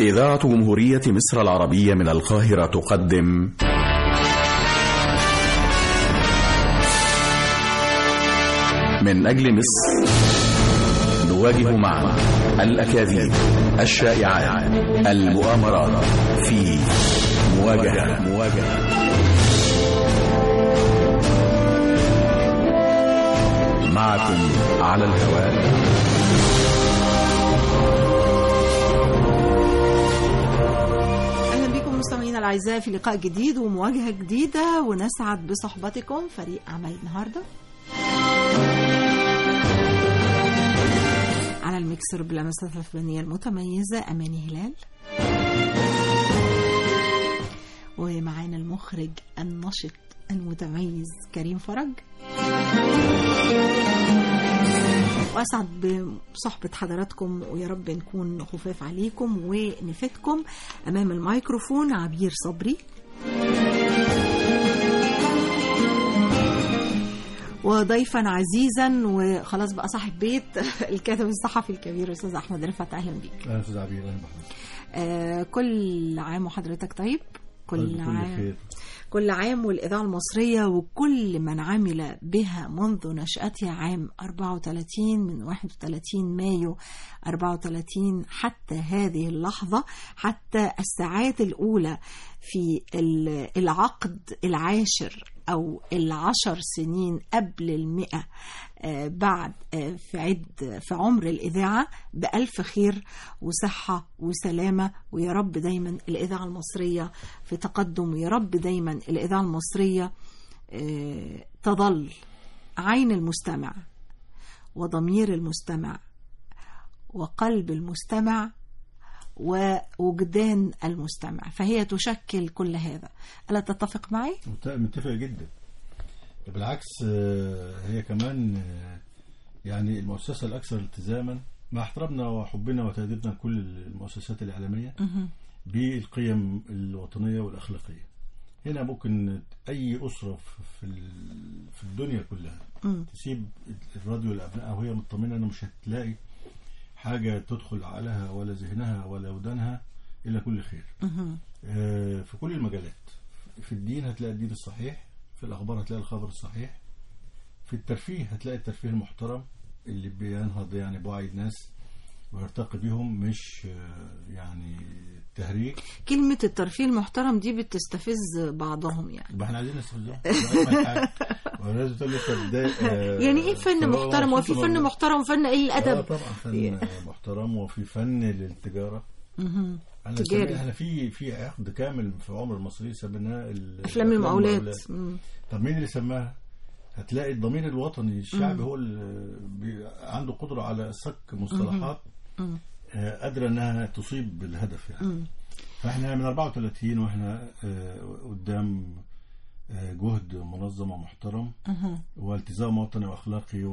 إذاعة جمهورية مصر العربية من القاهرة تقدم من أجل مصر نواجه معا الأكاذيب الشائعات المؤامرات في مواجهة مواجهة معكم على الهواء اهلا بكم مستمعينا الاعزاء في لقاء جديد ومواجهه جديده ونسعد بصحبتكم فريق عمل النهارده على الميكسر باللمسات الفنيه المتميزه اماني هلال ومعانا المخرج النشط المتميز كريم فرج واسعد بصحبه حضراتكم ويا رب نكون خفاف عليكم ونفيدكم امام الميكروفون عبير صبري وضيفا عزيزا وخلاص بقى صاحب بيت الكاتب الصحفي الكبير استاذ احمد رفعت اهلا بيك اهلا استاذ عبير اهلا بحضرتك آه كل عام وحضرتك طيب كل كل عام خير كل عام والإذاعة المصرية وكل من عمل بها منذ نشأتها عام 34 من 31 مايو 34 حتى هذه اللحظة حتى الساعات الأولى في ال- العقد العاشر أو العشر سنين قبل المئة آه، بعد آه، في عد في عمر الإذاعة بألف خير وصحة وسلامة ويا رب دايما الإذاعة المصرية في تقدم ويا رب دايما الإذاعة المصرية آه، تظل عين المستمع وضمير المستمع وقلب المستمع ووجدان المستمع فهي تشكل كل هذا ألا تتفق معي؟ مت- متفق جدا بالعكس آه، هي كمان آه، يعني المؤسسة الأكثر التزاما مع احترامنا وحبنا وتقديرنا لكل المؤسسات الإعلامية بالقيم الوطنية والأخلاقية هنا ممكن أي أسرة في- في ال- في الدنيا كلها مم. تسيب الراديو لأبنائها وهي مطمنة إنه مش هتلاقي حاجة تدخل عقلها ولا ذهنها ولا ودانها إلا كل خير مهم. آه، في كل المجالات في الدين هتلاقي الدين الصحيح في الأخبار هتلاقي الخبر الصحيح في الترفيه هتلاقي الترفيه المحترم اللي بينهض يعني بوعي الناس ويرتقي بيهم مش آه، يعني تهريج كلمة الترفيه المحترم دي بتستفز بعضهم يعني يبقى احنا عايزين نستفزهم أجمل حاجة. ولازم تقول لي أنت بتضايق، آه، يعني ايه فن فهو محترم وفي مبسوط فن الموضوع. محترم وفن قليل اه الادب طبعا فن محترم وفي فن للتجارة مهم. احنا تجاري. سمي- احنا في في عقد كامل في عمر المصري سميناه ال- افلام المقاولات مم. طب مين اللي سماها؟ هتلاقي الضمير الوطني الشعبي هو اللي بي- عنده قدرة على صك مصطلحات مم. آه، قادرة انها تصيب بالهدف يعني مم. فاحنا من 34 واحنا آه، قدام آه، جهد منظم ومحترم مهم. والتزام وطني واخلاقي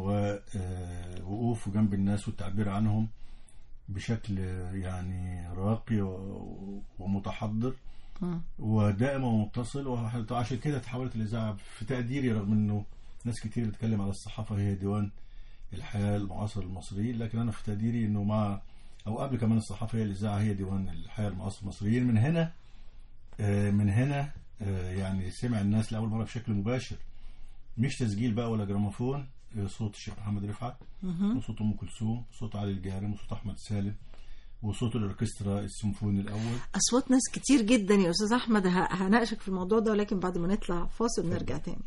ووقوف جنب الناس والتعبير عنهم بشكل يعني راقي و- ومتحضر مم. ودائم ومتصل وعشان كده تحولت الاذاعه في تقديري رغم انه ناس كتير بتتكلم على الصحافه هي ديوان الحياه المعاصر المصريين لكن انا في تقديري انه مع او قبل كمان الصحافه هي الاذاعه هي ديوان الحياه المعاصر المصريين من هنا آه، من هنا آه، يعني سمع الناس لاول مره بشكل مباشر مش تسجيل بقى ولا جراموفون آه، صوت الشيخ محمد رفعت مهم. وصوت ام كلثوم وصوت علي الجارم وصوت احمد سالم وصوت الاوركسترا السيمفوني الاول اصوات ناس كتير جدا يا استاذ احمد ه- هناقشك في الموضوع ده ولكن بعد ما نطلع فاصل نرجع تاني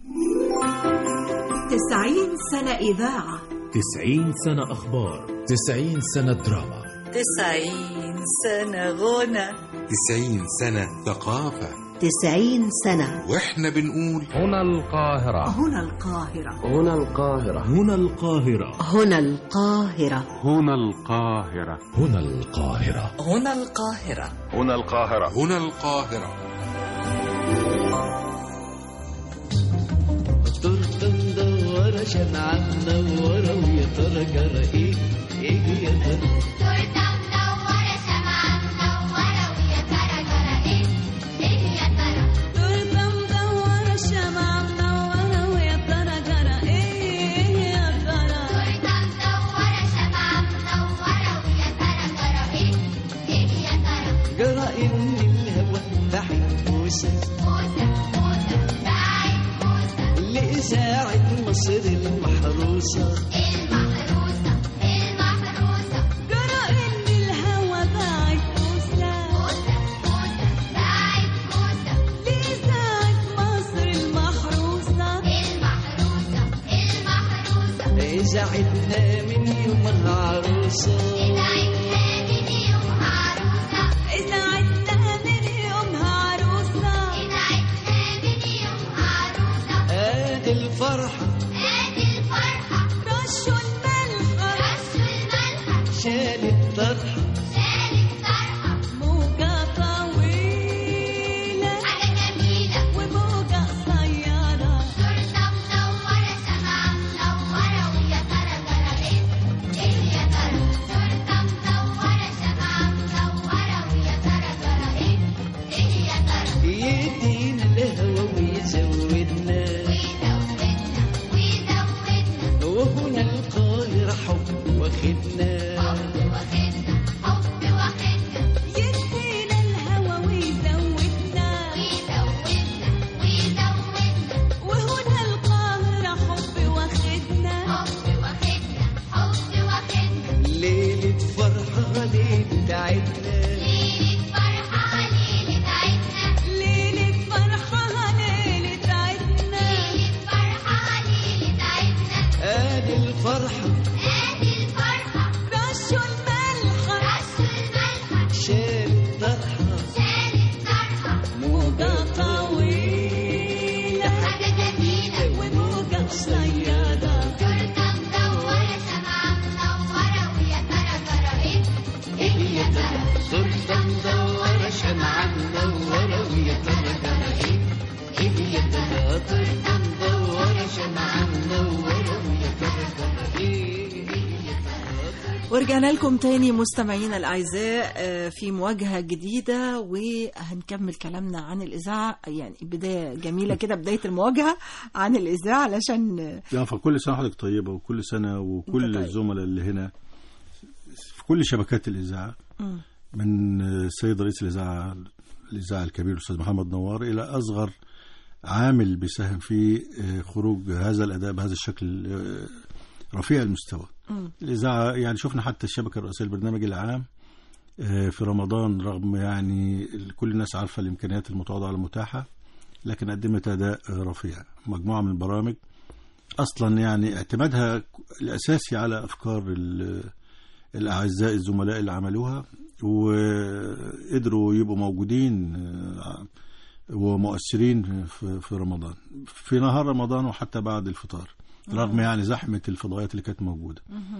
90 سنة إذاعة تسعين سنة أخبار تسعين سنة دراما تسعين سنة غنى تسعين سنة ثقافة تسعين سنة واحنا بنقول هنا القاهرة هنا القاهرة هنا القاهرة هنا القاهرة هنا القاهرة هنا القاهرة هنا القاهرة هنا القاهرة هنا القاهرة هنا القاهرة تورته مدورة شمعة منورة ويا ترى جرى ايه ايه يا ترى تورته مدورة شمعة منورة ويا ترى جرى ايه ايه يا ترى تورته مدورة شمعة منورة ويا ترى جرى ايه يا ترى تورته مدورة شمعة منورة ويا ترى جرى ايه ايه يا ترى جرى إن الهوى بعيد موسى موسى موسى بعيد موسى لإذاعة مصر المحروسة المحروسة المحروسة جرى إن الهوى باعت موسى موسى موسى بعيد موسى لإذاعة مصر المحروسة المحروسة المحروسة إذاعتنا من يوم العروسة إذاعتنا من يومها عروسة إذاعتنا من يومها عروسة إذاعتنا من يومها عروسة آدي الفرحة آدي الفرحة رشوا الملحة رشوا الملحة شالت طرحة شالت طرحة موجة طويلة حاجة جميلة وموجة قصيرة تورتة منورة شمعة منورة ويا ترى ترى إيه إيه يا ترى تورتة منورة شمعة منورة ويا ترى ترى إيه إيه يا ترى يدينا الهوى ويزودنا ويزودنا ويزودنا وهنا القاهرة حب واخدنا حب واخدنا حب واخدنا يدينا الهوى ويزودنا ويزودنا ويزودنا وهنا القاهرة حب واخدنا حب واخدنا حب واخدنا ليلة فرحة ليلة عدنا ليلة فرحة ليلة عيدنا ليلة فرحة ليلة عيدنا ليلة فرحة ليلة عيدنا آدي الفرحة آدي الفرحة رشوا الملحة رشوا الملحة شالت طرحة شالت طرحة موجة طويلة حاجة جميلة وموجة قصيرة تورتة مدورة شمعة منورة ويا ترى ترى إيه إيه يا ترى تورتة مدورة شمعة منورة ويا ترى ترى إيه إيه يا ترى تورتة مدورة شمعة منورة ويا ترى ترى إيه إيه يا ترى ورجعنا لكم تاني مستمعينا الأعزاء آه، في مواجهة جديدة وهنكمل كلامنا عن الإذاعة يعني بداية جميلة كده بداية المواجهة عن الإذاعة علشان لا فكل سنه حضرتك طيبه وكل سنه وكل طيب. الزملاء اللي هنا في كل شبكات الاذاعه مم. من السيد رئيس الاذاعه الاذاعه الكبير الاستاذ محمد نوار الى اصغر عامل بيساهم في آه، خروج هذا الاداء بهذا الشكل آه، رفيع المستوى مم. الاذاعه يعني شفنا حتى الشبكه الرئيسيه البرنامج العام آه، في رمضان رغم يعني كل الناس عارفه الامكانيات المتواضعه المتاحه لكن قدمت اداء آه، رفيع مجموعه من البرامج اصلا يعني اعتمادها الاساسي على افكار ال- الاعزاء الزملاء اللي عملوها وقدروا يبقوا موجودين آه، ومؤثرين في في رمضان في نهار رمضان وحتى بعد الفطار رغم يعني زحمه الفضائيات اللي كانت موجوده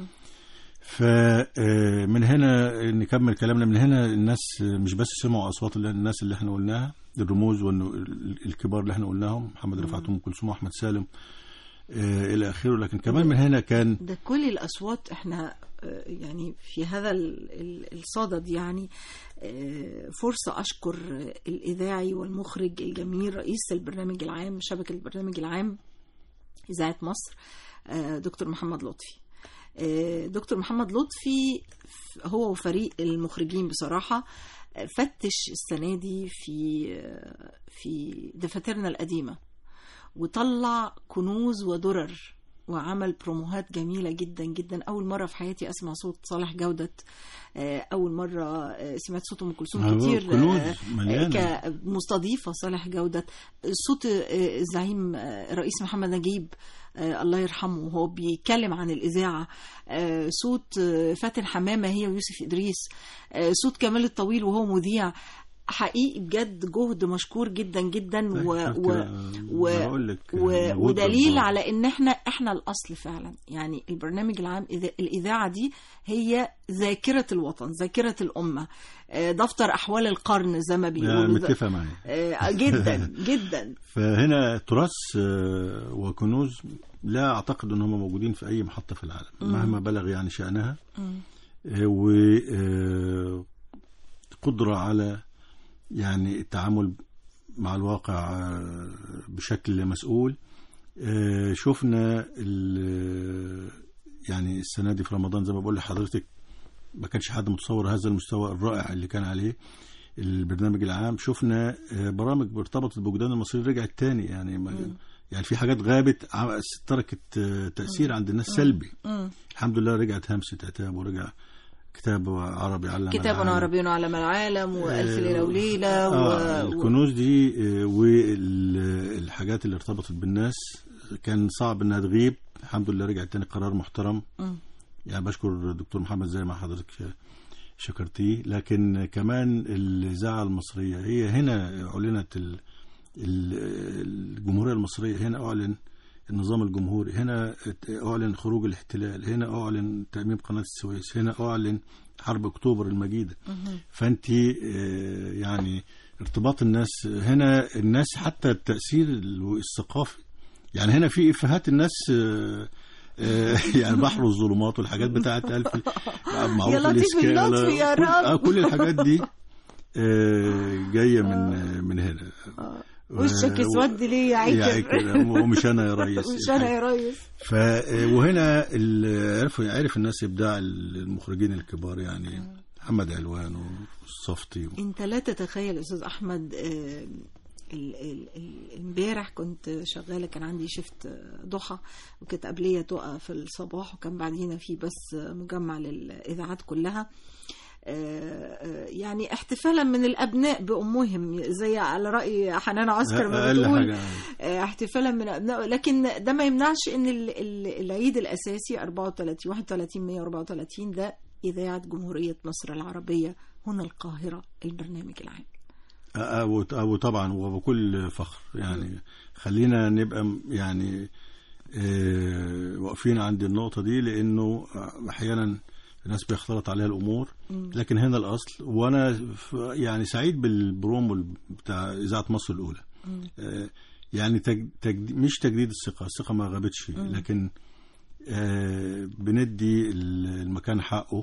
فمن هنا نكمل كلامنا من هنا الناس مش بس سمعوا اصوات اللي- الناس اللي احنا قلناها الرموز والكبار اللي احنا قلناهم محمد رفعت ام كلثوم واحمد سالم آه، الى اخره لكن كمان من هنا كان ده كل الأصوات احنا آه، يعني في هذا ال- ال- الصدد يعني آه، فرصة أشكر الإذاعي والمخرج الجميل رئيس البرنامج العام شبكة البرنامج العام إذاعة مصر آه، دكتور محمد لطفي آه، دكتور محمد لطفي ف- هو وفريق المخرجين بصراحة آه، فتش السنة دي في آه، في دفاترنا القديمة وطلع كنوز ودرر وعمل بروموهات جميلة جدا جدا أول مرة في حياتي أسمع صوت صالح جودة آه، أول مرة آه، سمعت صوت أم كلثوم آه، كتير كنوز آه، مليانة. كمستضيفة صالح جودة صوت آه، الزعيم آه، الرئيس محمد نجيب آه، الله يرحمه وهو بيتكلم عن الإذاعة آه، صوت آه، فاتن حمامة هي ويوسف إدريس آه، صوت كمال الطويل وهو مذيع حقيقي بجد جهد مشكور جدا جدا و... و... و... بقول لك و... مجهود ودليل جبار. على ان احنا احنا الاصل فعلا يعني البرنامج العام إذا- الاذاعه دي هي ذاكره الوطن ذاكره الامه آه، دفتر احوال القرن زي ما لا، بيقولوا ده- متفق معايا آه، جدا جدا فهنا تراث آه، وكنوز لا اعتقد ان هم موجودين في اي محطه في العالم مم. مهما بلغ يعني شانها مم. وقدره على يعني التعامل مع الواقع آه، بشكل مسؤول آه، شفنا ال- يعني السنه دي في رمضان زي ما بقول لحضرتك ما كانش حد متصور هذا المستوى الرائع اللي كان عليه البرنامج العام شفنا آه، برامج ارتبطت بوجدان المصريين رجعت تاني يعني ما يعني في حاجات غابت ع- تركت آه، تأثير عند الناس سلبي مم. الحمد لله رجعت همسة عتاب ورجع كتاب عربي علم كتاب العالم. عربي علم العالم وألف آه، ليلة وليلة آه و... و... الكنوز دي آه، والحاجات اللي ارتبطت بالناس كان صعب انها تغيب الحمد لله رجعت تاني قرار محترم مم. يعني بشكر الدكتور محمد زي ما حضرتك شكرتيه لكن كمان الإذاعة المصرية هي هنا أعلنت ال- ال- الجمهورية المصرية هنا أعلن النظام الجمهوري هنا أعلن خروج الاحتلال هنا أعلن تأميم قناة السويس هنا أعلن حرب أكتوبر المجيدة فأنت آه، يعني ارتباط الناس هنا الناس حتى التأثير الثقافي يعني هنا في إفيهات الناس آه، آه، يعني بحر الظلمات والحاجات بتاعت ألف معروف يا لطيف الإسكالة، اللطف يا كل- رب. آه، كل الحاجات دي آه، جاية من من هنا وشك اسود ليه يا يا عيكر عيكر ومش أنا يا ريس مش أنا يا ريس ف وهنا ال- عرفوا يعرف الناس ابداع المخرجين الكبار يعني محمد علوان والصفتي انت لا تتخيل استاذ احمد آه، ال- ال- ال- امبارح كنت شغاله كان عندي شفت آه، ضحى وكانت قبليه تقى في الصباح وكان بعدينا في بس آه، مجمع للاذاعات كلها آه، آه، يعني احتفالا من الابناء بامهم زي على راي حنان عسكر ما اقل بتقول حاجه آه، احتفالا من ابناء لكن ده ما يمنعش ان ال- ال- العيد الاساسي 34 31 134 ده اذاعه جمهوريه مصر العربيه هنا القاهره البرنامج العام أو أو طبعا وبكل فخر يعني خلينا نبقى م- يعني آه، واقفين عند النقطة دي لأنه أحيانا الناس بيختلط عليها الأمور لكن هنا الأصل وأنا ف- يعني سعيد بالبرومو بتاع إذاعة مصر الأولى آه، يعني تج... تج... مش تجديد الثقة الثقة ما غابتش لكن آه، بندي ال- المكان حقه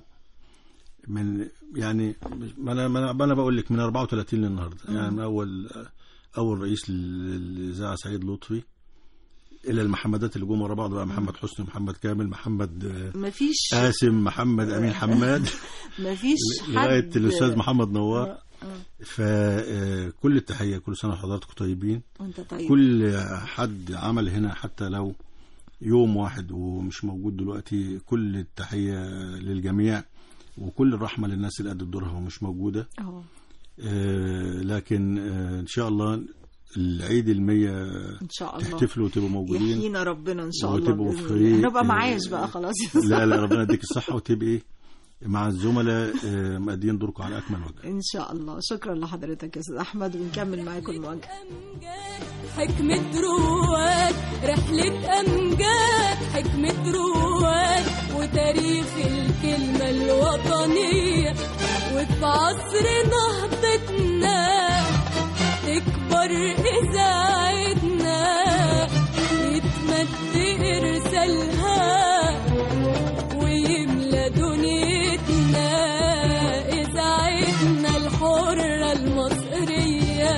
من يعني ما انا ما انا ما أنا بقول لك من 34 للنهارده يعني من اول اول رئيس للاذاعه سعيد لطفي الى المحمدات اللي جم ورا بعض بقى محمد حسني محمد كامل محمد آه، مفيش قاسم محمد امين حماد مفيش لغايه حد الاستاذ محمد نوار آه، آه. فكل التحيه كل سنه وحضراتكم طيبين وانت طيب كل حد عمل هنا حتى لو يوم واحد ومش موجود دلوقتي كل التحية للجميع وكل الرحمة للناس اللي أدت دورها ومش موجودة اه آه لكن آه إن شاء الله العيد المية ان شاء الله تحتفلوا وتبقوا موجودين يحيينا ربنا ان شاء الله وتبقوا بإذن في الله. نبقى آه، معايش بقى خلاص لا لا ربنا يديك الصحة وتبقي مع الزملاء آه مأدين دوركم على أكمل وجه ان شاء الله شكرا لحضرتك يا استاذ احمد ونكمل معاكم المواجهه حكمة رواد رحلة أمجاد حكمة رواد وتاريخ الكلمة الوطنية وفي عصر نهضتنا تكبر إذاعتنا يتمد إرسالها ويملى دنيتنا إذاعتنا الحرة المصرية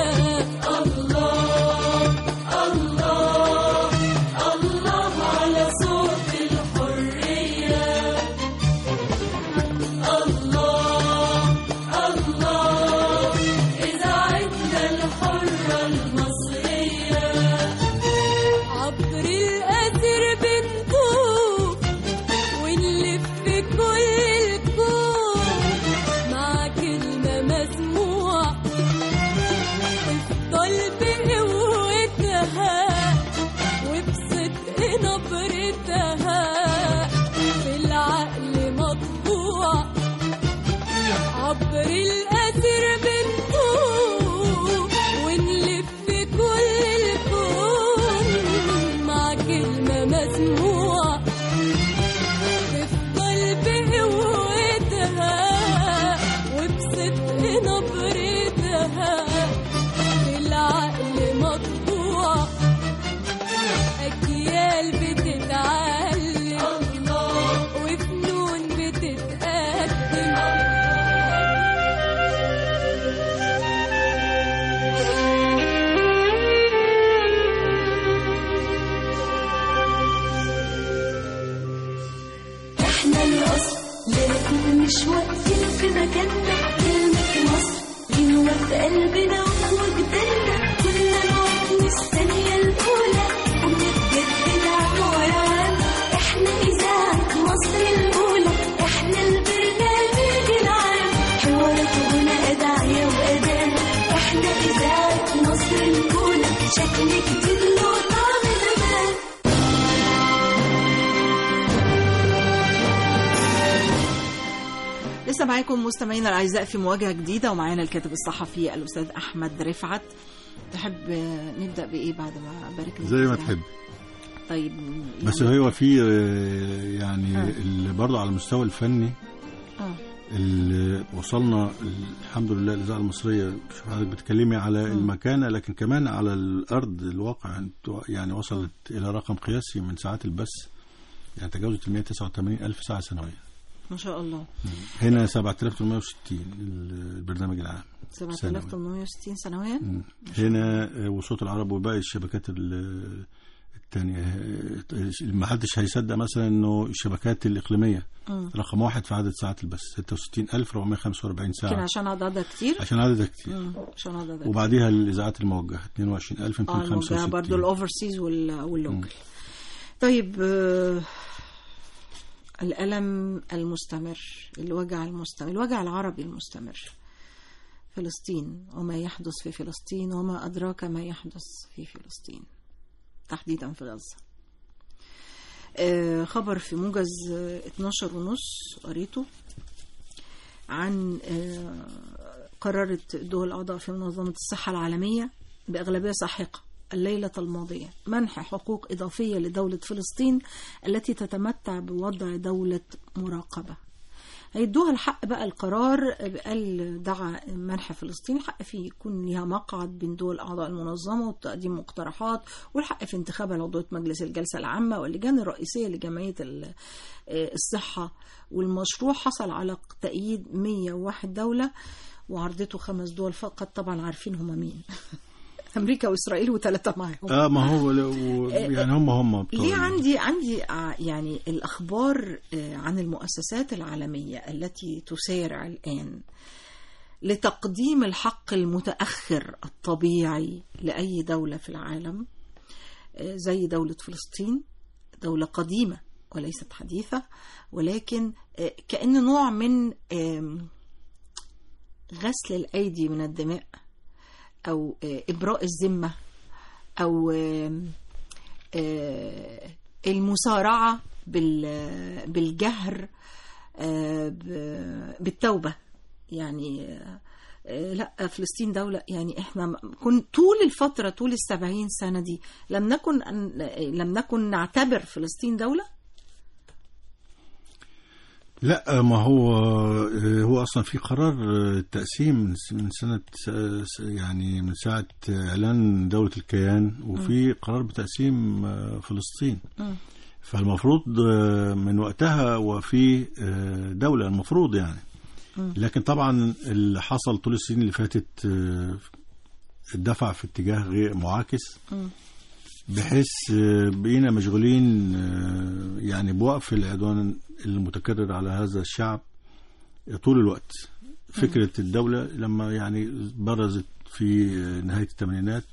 الله الله الله على صوت الحرية الله الله إذاعتنا الحرة المصرية عبر الأثر بنطوف ونلف كل الكون مع كلمة مسموعة تفضل بقوتها وبصدق نبرتها في العقل مطبوع عبر الأثر بنطوف ونلف كل الكون مع كلمة مسموعة تفضل بقوتها وبصدق نبرتها في العقل مطبوع أجيال بتتعلم وفنون بتتقدم احنا الأصل لكن مش واقفين في مكاننا كلمة مصر اللي كتير له طعم زمان لسه معاكم مستمعينا الاعزاء في مواجهه جديده ومعانا الكاتب الصحفي الاستاذ احمد رفعت تحب نبدا بايه بعد ما بارك لك زي ما السلام؟ تحب طيب بس يعني- هو في آه، يعني آه. ال- برضه على المستوى الفني اه اللي وصلنا الحمد لله الاذاعه المصريه شوف حضرتك بتكلمي على المكانه لكن كمان على الارض الواقع انت- يعني وصلت الى رقم قياسي من ساعات البث يعني تجاوزت ال 189 الف ساعه سنويه ما شاء الله هنا 7860 البرنامج العام 7860 سنويا مم. هنا آه، وصوت العرب وباقي الشبكات ال- التانية آه، ما حدش هيصدق مثلا انه الشبكات الإقليمية مم. رقم واحد في عدد ساعات البث 66445 يمكن ساعة عشان عددها كتير عشان عددها كتير مم. عشان عددها كتير وبعديها الإذاعات الموجهة اه الموجهة 22265 برضه الاوفرسيز وال- واللوكال طيب آه، الألم المستمر الوجع المستمر الوجع العربي المستمر فلسطين وما يحدث في فلسطين وما أدراك ما يحدث في فلسطين تحديدا في غزة آه، خبر في موجز آه، 12 ونص قريته عن آه، قررت دول الأعضاء في منظمة الصحة العالمية بأغلبية ساحقة الليلة الماضية منح حقوق إضافية لدولة فلسطين التي تتمتع بوضع دولة مراقبة هيدوها الحق بقى القرار قال دعا منح فلسطين الحق في يكون ليها مقعد بين دول أعضاء المنظمة وتقديم مقترحات والحق في انتخابها لعضوية مجلس الجلسة العامة واللجان الرئيسية لجمعية ال- الصحة والمشروع حصل على تأييد 101 دولة وعرضته خمس دول فقط طبعا عارفين هم مين أمريكا وإسرائيل وثلاثة معاهم اه ما هو لو- يعني هم هم بتوع ليه ال- عندي عندي ع- يعني الأخبار آه، عن المؤسسات العالمية التي تسارع الآن لتقديم الحق المتأخر الطبيعي لأي دولة في العالم آه، زي دولة فلسطين دولة قديمة وليست حديثة ولكن آه، كأن نوع من آم، غسل الأيدي من الدماء أو آه، إبراء الذمة أو آم، آه، المسارعة بال- بالجهر آه، ب- بالتوبة يعني آه، آه، لا فلسطين دولة يعني احنا م- كن طول الفترة طول السبعين سنة دي لم نكن أن- لم نكن نعتبر فلسطين دولة لا ما هو هو اصلا في قرار التقسيم من س- من سنه س- يعني من ساعه اعلان دوله الكيان وفي قرار بتقسيم فلسطين مم. فالمفروض من وقتها وفي دوله المفروض يعني مم. لكن طبعا اللي حصل طول السنين اللي فاتت الدفع في اتجاه غير معاكس مم. بحيث آه، بقينا مشغولين آه، يعني بوقف العدوان المتكرر على هذا الشعب طول الوقت فكرة الدولة لما يعني برزت في آه، نهاية الثمانينات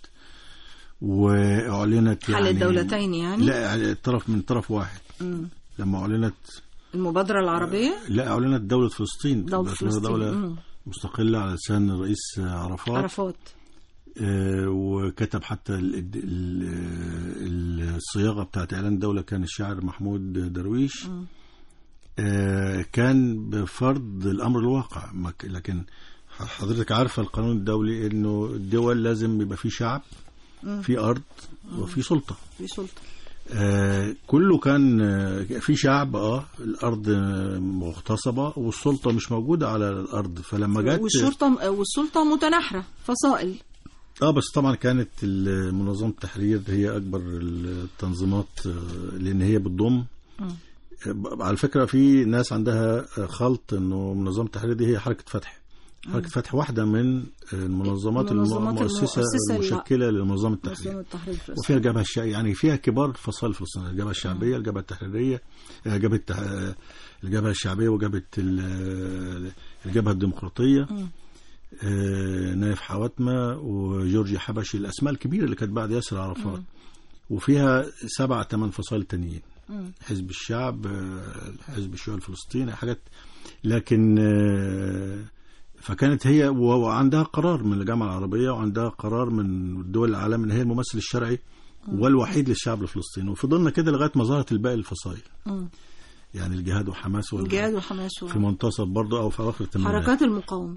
وأعلنت حل يعني الدولتين يعني لا طرف من طرف واحد مم. لما أعلنت المبادرة العربية لا أعلنت دولة فلسطين دولة بقت فلسطين دولة مم. مستقلة على لسان الرئيس عرفات عرفات آه، وكتب حتى ال- ال- ال- الصياغه بتاعت اعلان الدوله كان الشاعر محمود درويش مم. آه، كان بفرض الامر الواقع ما ك- لكن حضرتك عارفه القانون الدولي انه الدول لازم يبقى في شعب مم. في ارض وفي سلطه في سلطة آه، كله كان آه، في شعب اه الارض آه، مغتصبه والسلطه مش موجوده على الارض فلما جت والشرطة والسلطة متناحرة فصائل اه بس طبعا كانت ال- منظمه التحرير هي اكبر التنظيمات آه، لان هي بتضم مم. آه، على فكره في ناس عندها آه، خلط انه منظمه التحرير دي هي حركه فتح حركه فتح واحده من المنظمات المنظمات المؤسسه المؤسسة ال- المشكله لمنظمه التحرير مسلم التحرير الفلسطيني وفيها الجبهه الشعبيه يعني فيها كبار فصائل فلسطين الجبهه الشعبيه الجبهه التحريريه آه، جبهه آه، الجبهه الشعبيه وجبهه ال- الجبهه الديمقراطيه مم. آه، نايف حواتمة وجورجي حبشي الأسماء الكبيرة اللي كانت بعد ياسر عرفات وفيها سبع ثمان فصائل تانيين مم. حزب الشعب آه، حزب الشيوعي الفلسطيني حاجات لكن آه، فكانت هي و- وعندها قرار من الجامعه العربيه وعندها قرار من دول العالم ان هي الممثل الشرعي والوحيد للشعب الفلسطيني وفضلنا كده لغايه ما ظهرت الباقي الفصائل مم. يعني الجهاد وحماس وال- الجهاد وحماس و- في منتصف برضه او في اواخر الثمانينات حركات المقاومة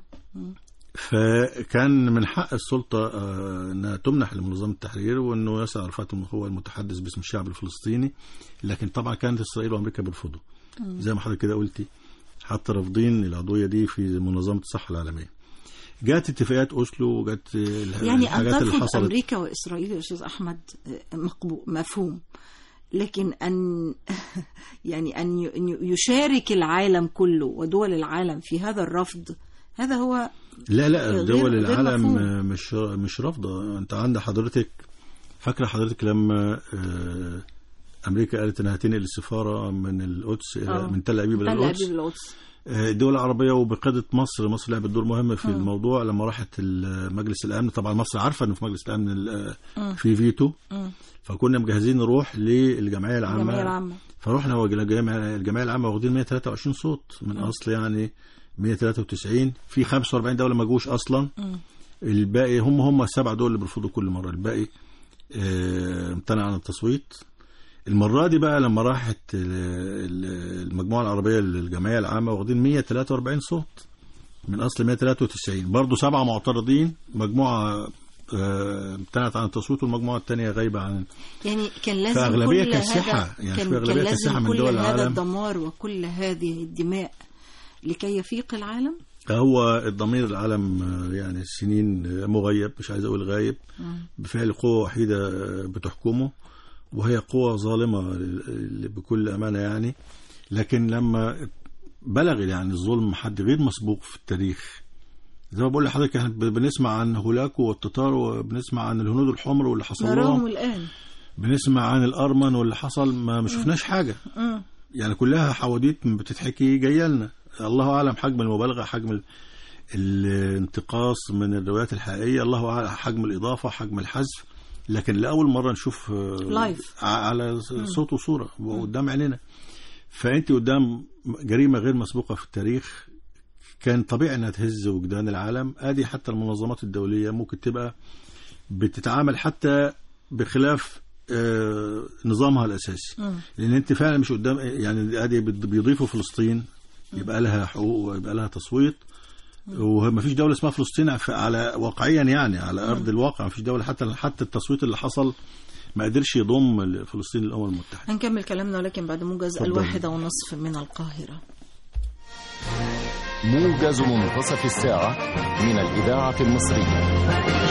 فكان من حق السلطة آه، أنها تمنح لمنظمة التحرير وأنه ياسر عرفات هو المتحدث باسم الشعب الفلسطيني لكن طبعا كانت إسرائيل وأمريكا بيرفضوا زي ما حضرتك كده قلتي حتى رافضين العضوية دي في منظمة الصحة العالمية جات اتفاقيات أوسلو وجات ال- يعني أن الحاجات اللي ترفض حصلت أمريكا وإسرائيل يا أستاذ أحمد آه، مقبول مفهوم لكن أن يعني أن ي- أن يشارك العالم كله ودول العالم في هذا الرفض هذا هو لا لا غير- دول غير العالم مفهوم. مش مش رافضه انت عند حضرتك فاكره حضرتك لما آه، امريكا قالت انها تنقل السفاره من القدس الى آه. من تل ابيب الى تل القدس أبيب القدس آه، الدول العربيه وبقياده مصر مصر لعبت دور مهم في الموضوع لما راحت ال- مجلس الامن طبعا مصر عارفه انه في مجلس الامن ال- مم. في فيتو مم. فكنا مجهزين نروح للجمعيه العامه الجمعية العامة فروحنا هو الجمعيه الجمعيه العامه واخدين 123 صوت من اصل يعني 193 في 45 دوله ما جوش اصلا مم. الباقي هم هم السبع دول اللي بيرفضوا كل مره الباقي آه، امتنع عن التصويت المره دي بقى لما راحت ال- ال- المجموعه العربيه للجمعيه العامه واخدين 143 صوت من اصل 193 برضه سبعه معترضين مجموعه آه، امتنعت عن التصويت والمجموعه الثانيه غايبه عن يعني كان لازم فأغلبية كل كاسحة، هذا يعني كان, في أغلبية كان كاسحة لازم من كل دول هذا العالم. الدمار وكل هذه الدماء لكي يفيق العالم هو الضمير العالم آه، يعني سنين آه، مغيب مش عايز اقول غايب بفعل قوة وحيدة آه، بتحكمه وهي قوة ظالمة ل- بكل أمانة يعني لكن لما بلغ يعني الظلم حد غير مسبوق في التاريخ زي ما بقول لحضرتك احنا ب- بنسمع عن هولاكو والتتار وبنسمع عن الهنود الحمر واللي حصل نراهم لهم الآن بنسمع عن الأرمن واللي حصل ما ما شفناش حاجة مم. يعني كلها حواديت بتتحكي جايه لنا الله اعلم حجم المبالغه حجم ال- الانتقاص من الروايات الحقيقيه الله اعلم حجم الاضافه حجم الحذف لكن لاول مره نشوف آه، لايف. ع- على صوت وصوره قدام عينينا فانت قدام جريمه غير مسبوقه في التاريخ كان طبيعي انها تهز وجدان العالم ادي حتى المنظمات الدوليه ممكن تبقى بتتعامل حتى بخلاف آه، نظامها الاساسي مم. لان انت فعلا مش قدام يعني ادي بت- بيضيفوا فلسطين يبقى لها حقوق ويبقى لها تصويت وما فيش دوله اسمها فلسطين ف- على واقعيا يعني على ارض الواقع ما فيش دوله حتى حتى التصويت اللي حصل ما قدرش يضم فلسطين للامم المتحده هنكمل كلامنا ولكن بعد موجز اتفضل. الواحدة ونصف من القاهرة موجز منتصف الساعة من الإذاعة المصرية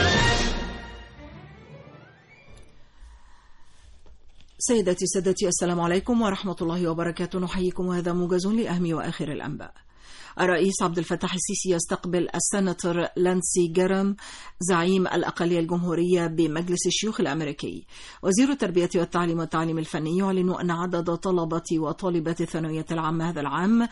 سيداتي سادتي السلام عليكم ورحمة الله وبركاته نحييكم وهذا موجز لأهم وآخر الأنباء الرئيس عبد الفتاح السيسي يستقبل السناتور لانسي جرام زعيم الأقلية الجمهورية بمجلس الشيوخ الأمريكي وزير التربية والتعليم والتعليم الفني يعلن أن عدد طلبة وطالبات الثانوية العامة هذا العام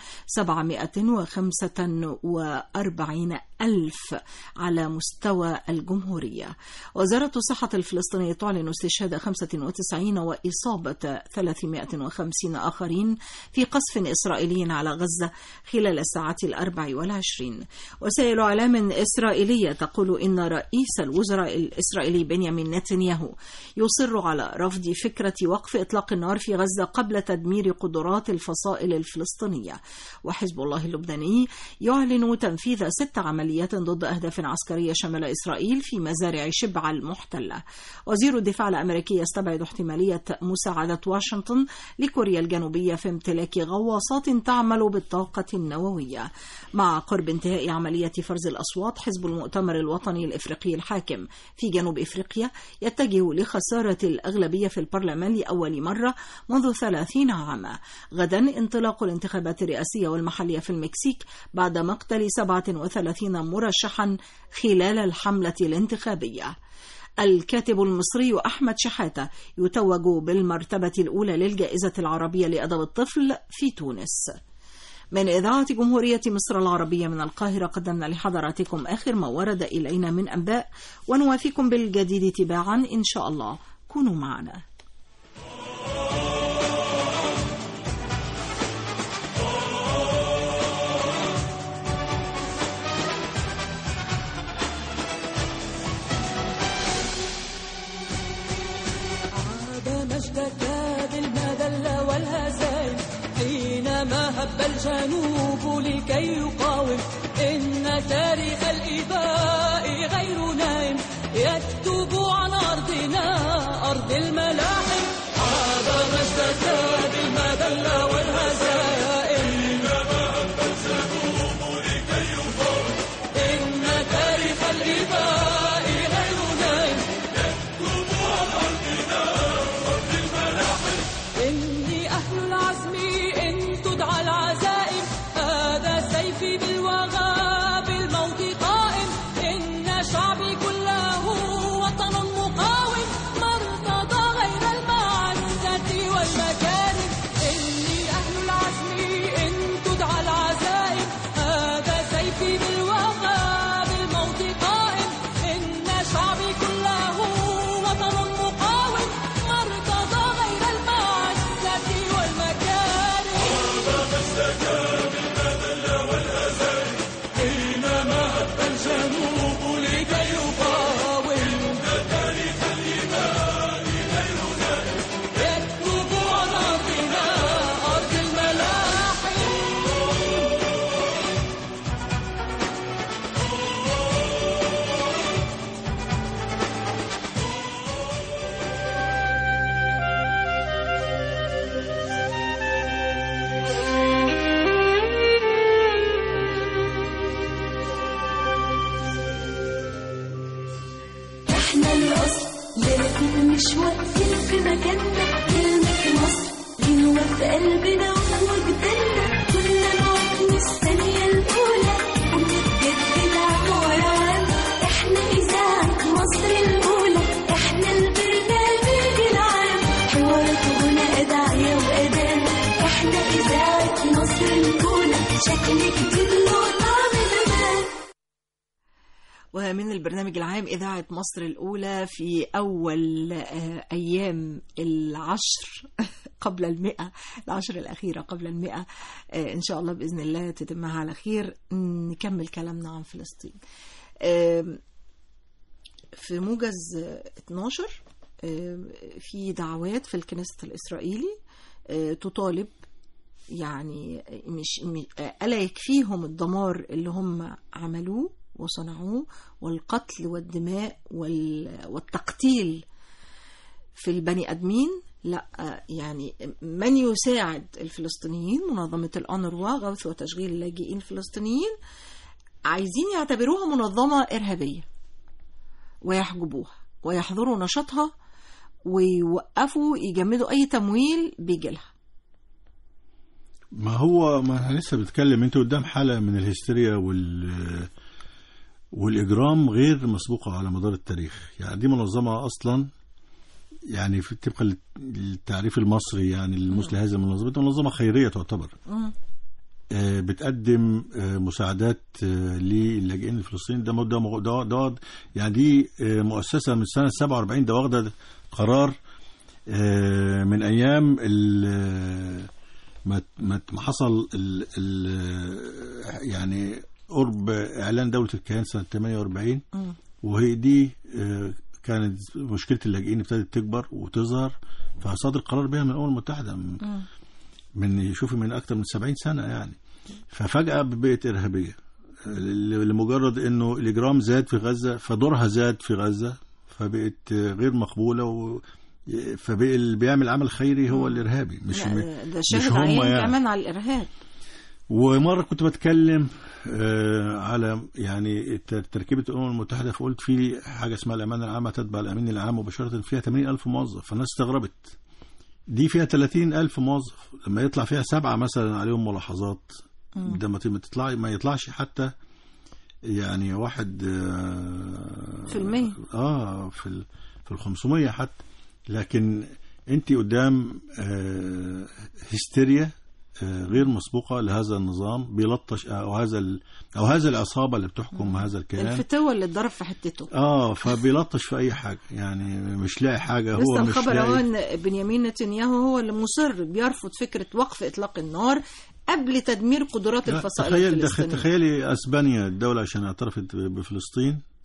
745 ألف على مستوى الجمهورية وزارة الصحة الفلسطينية تعلن استشهاد 95 وإصابة 350 آخرين في قصف إسرائيلي على غزة خلال الساعات الأربع والعشرين وسائل إعلام إسرائيلية تقول إن رئيس الوزراء الإسرائيلي بنيامين نتنياهو يصر على رفض فكرة وقف إطلاق النار في غزة قبل تدمير قدرات الفصائل الفلسطينية وحزب الله اللبناني يعلن تنفيذ ست عمليات ضد أهداف عسكرية شمال إسرائيل في مزارع شبع المحتلة وزير الدفاع الأمريكي يستبعد احتمالية مساعدة واشنطن لكوريا الجنوبية في امتلاك غواصات تعمل بالطاقة النووية مع قرب انتهاء عملية فرز الأصوات حزب المؤتمر الوطني الإفريقي الحاكم في جنوب إفريقيا يتجه لخسارة الأغلبية في البرلمان لأول مرة منذ ثلاثين عاما غدا انطلاق الانتخابات الرئاسية والمحلية في المكسيك بعد مقتل 37 مرشحا خلال الحملة الانتخابية الكاتب المصري أحمد شحاتة يتوج بالمرتبة الأولى للجائزة العربية لأدب الطفل في تونس من إذاعة جمهورية مصر العربية من القاهرة قدمنا لحضراتكم آخر ما ورد إلينا من أنباء ونوافيكم بالجديد تباعا إن شاء الله كونوا معنا الجنوب لكي يقاوم إن تاريخ الإباء غير نائم يكتب عن أرضنا أرض الملاحم هذا ما ازداد المذلة والهزائم إن تاريخ الإباء غير نائم إني أهل العزم إن تدعى العزائم هذا سيفي بالوغى بالموت قائم إن شعبي كله وطن مقاوم ما ارتضى غير المعزة والمكارم إني أهل العزم إن تدعى العزائم هذا سيفي بالوغى بالموت قائم إن شعبي كله وطن مقاوم ما ارتضى غير المعزة والمكارم حينما هب الجنوب لكي يقاوم يكتب عن أرضنا أرض الملاحم احنا الاصل لكن مش واقفين في مكاننا كلمة مصر جنوة في قلبنا وجداننا كنا نقعد الثانية الأولى ونتجدد عام ورا عام احنا إذاعة مصر الأولى احنا البرنامج العام حوارات وغنى أدعية وأداء احنا إذاعة مصر الأولى شكل جديد له طعم زمان ومن البرنامج العام إذاعة مصر الأولى في أول آه، أيام العشر قبل المئة العشر الأخيرة قبل المئة آه، إن شاء الله بإذن الله تتمها على خير نكمل كلامنا عن فلسطين آم، في موجز آه، 12 آم، في دعوات في الكنيسة الإسرائيلي آه، تطالب يعني مش م- ألا يكفيهم الدمار اللي هم عملوه وصنعوه والقتل والدماء وال- والتقتيل في البني ادمين لا يعني من يساعد الفلسطينيين منظمه الانروا غوث وتشغيل اللاجئين الفلسطينيين عايزين يعتبروها منظمه ارهابيه ويحجبوها ويحظروا نشاطها ويوقفوا يجمدوا اي تمويل بيجي لها ما هو ما احنا لسه بنتكلم انت قدام حاله من الهستيريا وال والاجرام غير مسبوقه على مدار التاريخ يعني دي منظمه اصلا يعني في طبقا للتعريف المصري يعني المثل هذه المنظمه دي منظمه خيريه تعتبر آه، بتقدم آه، مساعدات آه، للاجئين الفلسطينيين ده ده ده, ده يعني دي آه، مؤسسه من سنه 47 ده واخده قرار آه، من ايام ال- ما ما ما حصل ال ال يعني قرب اعلان دوله الكيان سنه 48 مم. وهي دي آه، كانت مشكله اللاجئين ابتدت تكبر وتظهر فصدر قرار بها من الامم المتحده مم. من شوفي من اكثر من 70 سنه يعني ففجاه بقت ارهابيه ل- لمجرد انه الاجرام زاد في غزه فدورها زاد في غزه فبقت غير مقبوله و فبقى اللي بيعمل عمل خيري هو الارهابي مش م- لا، ده مش شاهد هم عيان يعني كمان على الارهاب ومره كنت بتكلم آه، على يعني تر- تركيبه الامم المتحده فقلت في حاجه اسمها الامانه العامه تتبع الامين العام مباشره فيها 80 الف موظف فالناس استغربت دي فيها 30 الف موظف لما يطلع فيها سبعه مثلا عليهم ملاحظات مم. ده ما ت- ما تطلع ما يطلعش حتى يعني واحد آه، في المية. اه في ال في ال 500 حتى لكن انت قدام آه، هستيريا آه، غير مسبوقه لهذا النظام بيلطش او هذا ال- او هذا العصابه اللي بتحكم هذا الكيان الفتوة اللي اتضرب في حتته اه فبيلطش في اي حاجه يعني مش لاقي حاجه هو لسه مش الخبر اهو لاقي ان بنيامين نتنياهو هو اللي مصر بيرفض فكره وقف اطلاق النار قبل تدمير قدرات لا، الفصائل تخيل ده الفلسطينيه تخيلي اسبانيا الدوله عشان اعترفت بفلسطين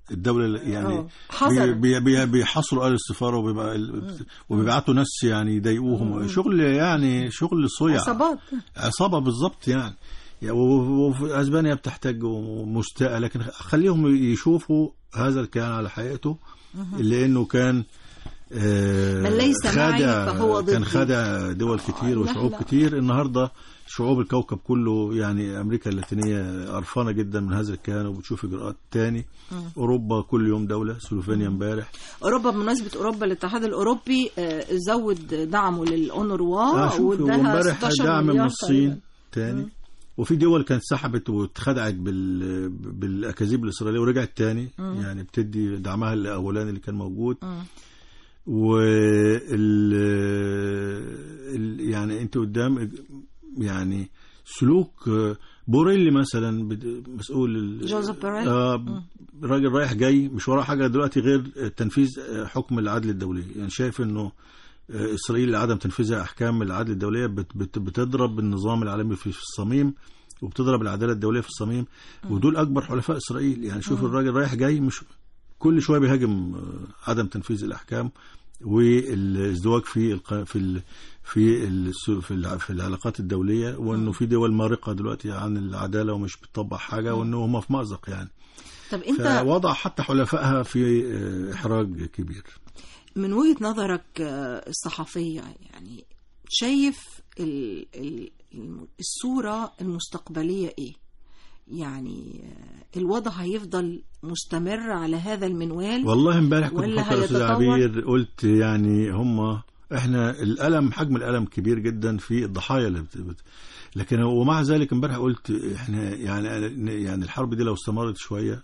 الدوله اللي- يعني آه. حذر. بي- بي- بيحصروا اهل السفاره وبيبقى ال- وبيبعتوا ناس يعني يضايقوهم شغل يعني شغل صيع عصابات عصابه بالظبط يعني يعني و- وفي اسبانيا بتحتاج ومستاء لكن خليهم يشوفوا هذا الكيان على حقيقته لانه كان آه، من ليس معي خادع فهو ضدي. كان خادع دول كتير لا، وشعوب لا. كتير النهارده شعوب الكوكب كله يعني امريكا اللاتينيه قرفانه جدا من هذا الكيان وبتشوف اجراءات تاني اوروبا كل يوم دوله سلوفينيا امبارح اوروبا بمناسبه اوروبا الاتحاد الاوروبي آه، زود دعمه للاونروا اه شوف واداها وامبارح 16 دعم من مليار الصين تاني وفي دول كانت سحبت واتخدعت بال... بالاكاذيب الاسرائيليه ورجعت تاني مم. يعني بتدي دعمها الاولاني اللي كان موجود مم. وال ال... يعني انت قدام يعني سلوك بوريلي مثلا بد- مسؤول ال- جوزيف بوريلي؟ آه راجل رايح جاي مش وراه حاجه دلوقتي غير تنفيذ حكم العدل الدولي يعني شايف انه اسرائيل لعدم تنفيذها احكام العدل الدوليه بت بت بتضرب النظام العالمي في في الصميم وبتضرب العداله الدوليه في الصميم ودول اكبر حلفاء اسرائيل يعني شوف مم. الراجل رايح جاي مش كل شويه بيهاجم آه، عدم تنفيذ الاحكام والازدواج في الق... في ال... في ال... في, ال... في العلاقات الدوليه وانه في دول مارقه دلوقتي عن العداله ومش بتطبق حاجه وانه هم في مأزق يعني طب انت فوضع حتى حلفائها في آه، احراج كبير من وجهة نظرك آه، الصحفية يعني شايف ال- ال- الم- الصورة المستقبلية ايه؟ يعني آه، الوضع هيفضل مستمر على هذا المنوال والله امبارح كنت ولا بفكر يا استاذ هيتطور؟ عبير قلت يعني هم احنا الالم حجم الالم كبير جدا في الضحايا اللي بت... بت... لكن ومع ذلك امبارح قلت احنا يعني يعني الحرب دي لو استمرت شويه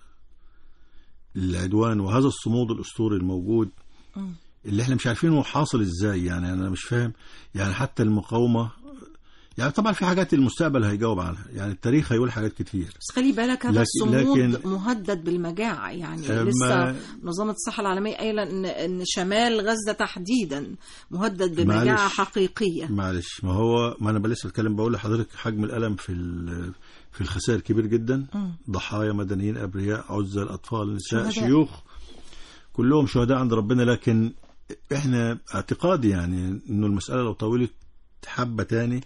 العدوان وهذا الصمود الاسطوري الموجود مم. اللي احنا مش عارفين هو حاصل ازاي يعني انا مش فاهم يعني حتى المقاومه يعني طبعا في حاجات المستقبل هيجاوب عنها يعني التاريخ هيقول حاجات كتير بس خلي بالك هذا لكن- الصمود لكن- مهدد بالمجاعة يعني أما- لسه منظمة الصحة العالمية قايلة إن إن شمال غزة تحديدا مهدد بمجاعة معلش. حقيقية معلش ما هو ما انا لسه بتكلم بقول لحضرتك حجم الالم في ال- في الخسائر كبير جدا مم. ضحايا مدنيين ابرياء عزل اطفال نساء شهداء. شيوخ كلهم شهداء عند ربنا لكن احنا اعتقادي يعني انه المساله لو طولت حبه تاني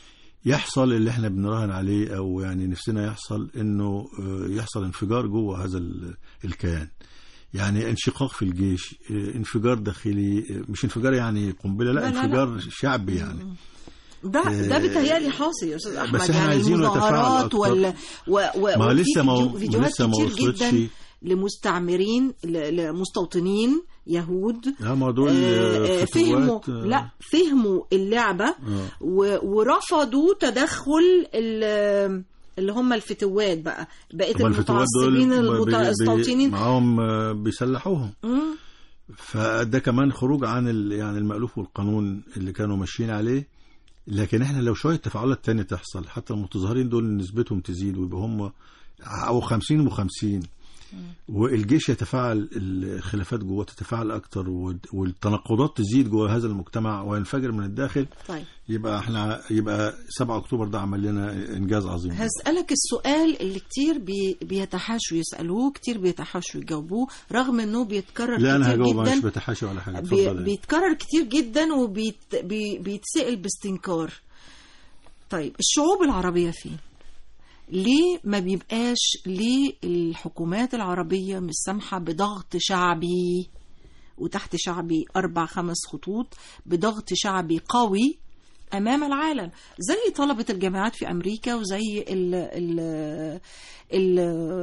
يحصل اللي احنا بنراهن عليه او يعني نفسنا يحصل انه آه، يحصل انفجار جوه هذا ال- الكيان يعني انشقاق في الجيش آه، انفجار داخلي آه، مش انفجار يعني قنبله لا, لا، لا، لا. انفجار شعبي يعني ده ده آه، بيتهيألي حاصل يا استاذ احمد بس إحنا يعني عايزينه يتفاعل المظاهرات أكتر. وال و و ما وفي لسه ما فيديو- ما فيديوهات لسه ما كتير وصلتش جدا لمستعمرين ل- لمستوطنين يهود لا ما دول آه، آه، فتوات، فهموا آه، لا فهموا اللعبة آه. و- ورفضوا تدخل ال- اللي هم الفتوات بقى بقيه طبعا الفتوات دول المتعصبين بي- بي- المستوطنين معاهم آه، بيسلحوهم مم. فده كمان خروج عن ال- يعني المألوف والقانون اللي كانوا ماشيين عليه لكن احنا لو شويه تفاعلات تانية تحصل حتى المتظاهرين دول نسبتهم تزيد ويبقى هم او 50 و50 والجيش يتفاعل الخلافات جوه تتفاعل اكتر والد- والتناقضات تزيد جوه هذا المجتمع وينفجر من الداخل طيب يبقى احنا يبقى 7 اكتوبر ده عمل لنا انجاز عظيم هسألك السؤال اللي كتير بي بيتحاشوا يسألوه كتير بيتحاشوا يجاوبوه رغم انه بيتكرر لا انا كتير هجاوب مش جدا بتحاشى ولا حاجه بي اتفضل بيتكرر كتير جدا وبيتسأل باستنكار طيب الشعوب العربية فين ليه ما بيبقاش ليه الحكومات العربية مش سامحة بضغط شعبي وتحت شعبي أربع خمس خطوط بضغط شعبي قوي أمام العالم زي طلبة الجامعات في أمريكا وزي ال ال ال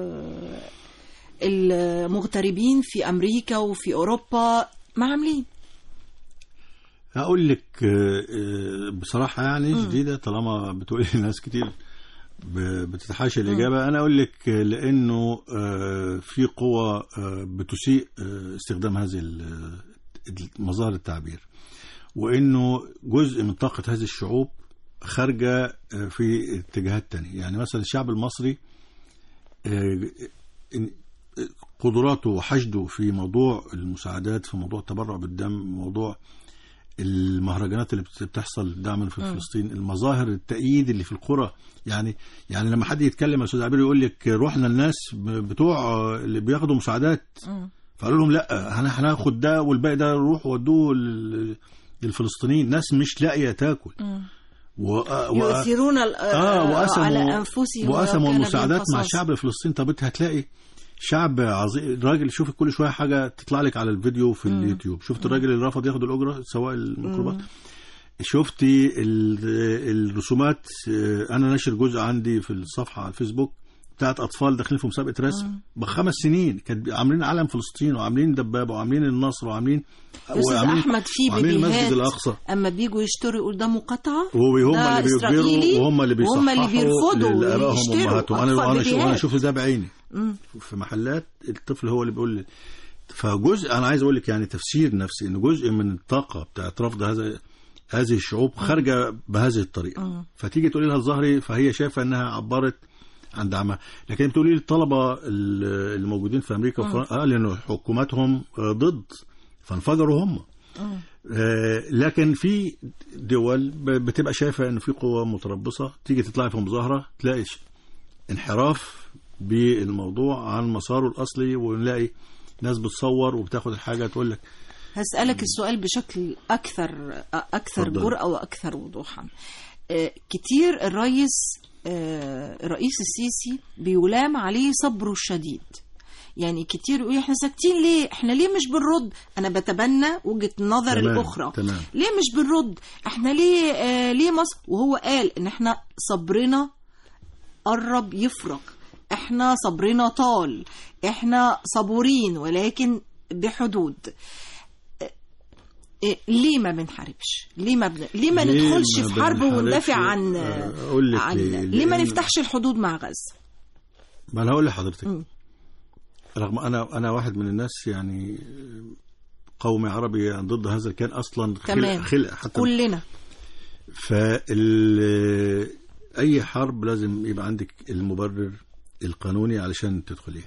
المغتربين في أمريكا وفي أوروبا ما عاملين هقول لك آه، آه، بصراحة يعني شديدة طالما بتقولي ناس كتير ب- بتتحاشى الإجابة أنا أقول لك آه، لأنه آه، في قوى آه، بتسيء آه، استخدام هذه ال- مظاهر التعبير وإنه جزء من طاقة هذه الشعوب خارجة آه، في اتجاهات تانية يعني مثلا الشعب المصري آه، إن- قدراته وحشده في موضوع المساعدات في موضوع التبرع بالدم موضوع المهرجانات اللي بت- بتحصل دعما في مم. فلسطين المظاهر التأييد اللي في القرى يعني يعني لما حد يتكلم يا استاذ عبير يقول لك رحنا الناس ب- بتوع اللي بياخدوا مساعدات مم. فقالوا لهم لا هن- هناخد ده والباقي ده روح ودوه لل- للفلسطينيين ناس مش لاقيه تاكل مم. و... و... يؤثرون ال- اه وقسموا على انفسهم وقسموا ولو كان المساعدات بهم مع قصاص. الشعب الفلسطيني طب انت هتلاقي شعب عظيم راجل شوف كل شويه حاجه تطلع لك على الفيديو في مم. اليوتيوب شفت الراجل اللي رفض ياخد الاجره سواق الميكروبات مم. شفتي ال- الرسومات آه، انا ناشر جزء عندي في الصفحه على الفيسبوك بتاعت اطفال داخلين في مسابقه رسم مم. بخمس سنين كانت عاملين علم فلسطين وعاملين دبابه وعاملين النصر وعاملين يا استاذ وعاملين- احمد في وعاملين المسجد بيبيهات الاقصى اما بيجوا يشتروا يقول ده مقاطعه وهم ده اللي إسرائيلي، بيجبروا وهم اللي وهم بيصححوا اللي بيرفضوا لابائهم يشتروا وامهاتهم انا أطفال انا شو- انا بيبيهات. شفت ده بعيني مم. في محلات الطفل هو اللي بيقول لي فجزء انا عايز اقول لك يعني تفسير نفسي ان جزء من الطاقه بتاعت رفض هذا هذه الشعوب خارجه بهذه الطريقه مم. فتيجي تقولي لها الظهري فهي شايفه انها عبرت عن دعمها لكن بتقولي للطلبه ال- الموجودين في امريكا مم. وفرنسا قال انه حكوماتهم آه، ضد فانفجروا هم مم. آه، لكن في دول ب- بتبقى شايفه ان في قوه متربصه تيجي تطلع في مظاهره تلاقي ش- انحراف بالموضوع عن مساره الاصلي ونلاقي ناس بتصور وبتاخد الحاجه تقول لك هسألك السؤال بشكل أكثر أكثر اتفضل. جرأة وأكثر وضوحا آه، كتير الرئيس آه، الرئيس السيسي بيلام عليه صبره الشديد يعني كتير يقول احنا ساكتين ليه احنا ليه مش بنرد انا بتبنى وجهة النظر تمام، الأخرى تمام. ليه مش بنرد احنا ليه آه ليه مصر وهو قال ان احنا صبرنا قرب يفرق احنا صبرنا طال احنا صبورين ولكن بحدود إيه، ليه ما بنحاربش ليه ما بن... ليه ما ليه ندخلش ما في حرب بنحاربش؟ وندافع عن آه، أقول لك عن ليه؟ ليه ما لأن- نفتحش الحدود مع غزة ما انا هقول لحضرتك مم. رغم انا انا واحد من الناس يعني قومي عربي يعني ضد هذا الكيان اصلا خلق, تمام خلق حتى كلنا فال اي حرب لازم يبقى عندك المبرر القانوني علشان تدخليها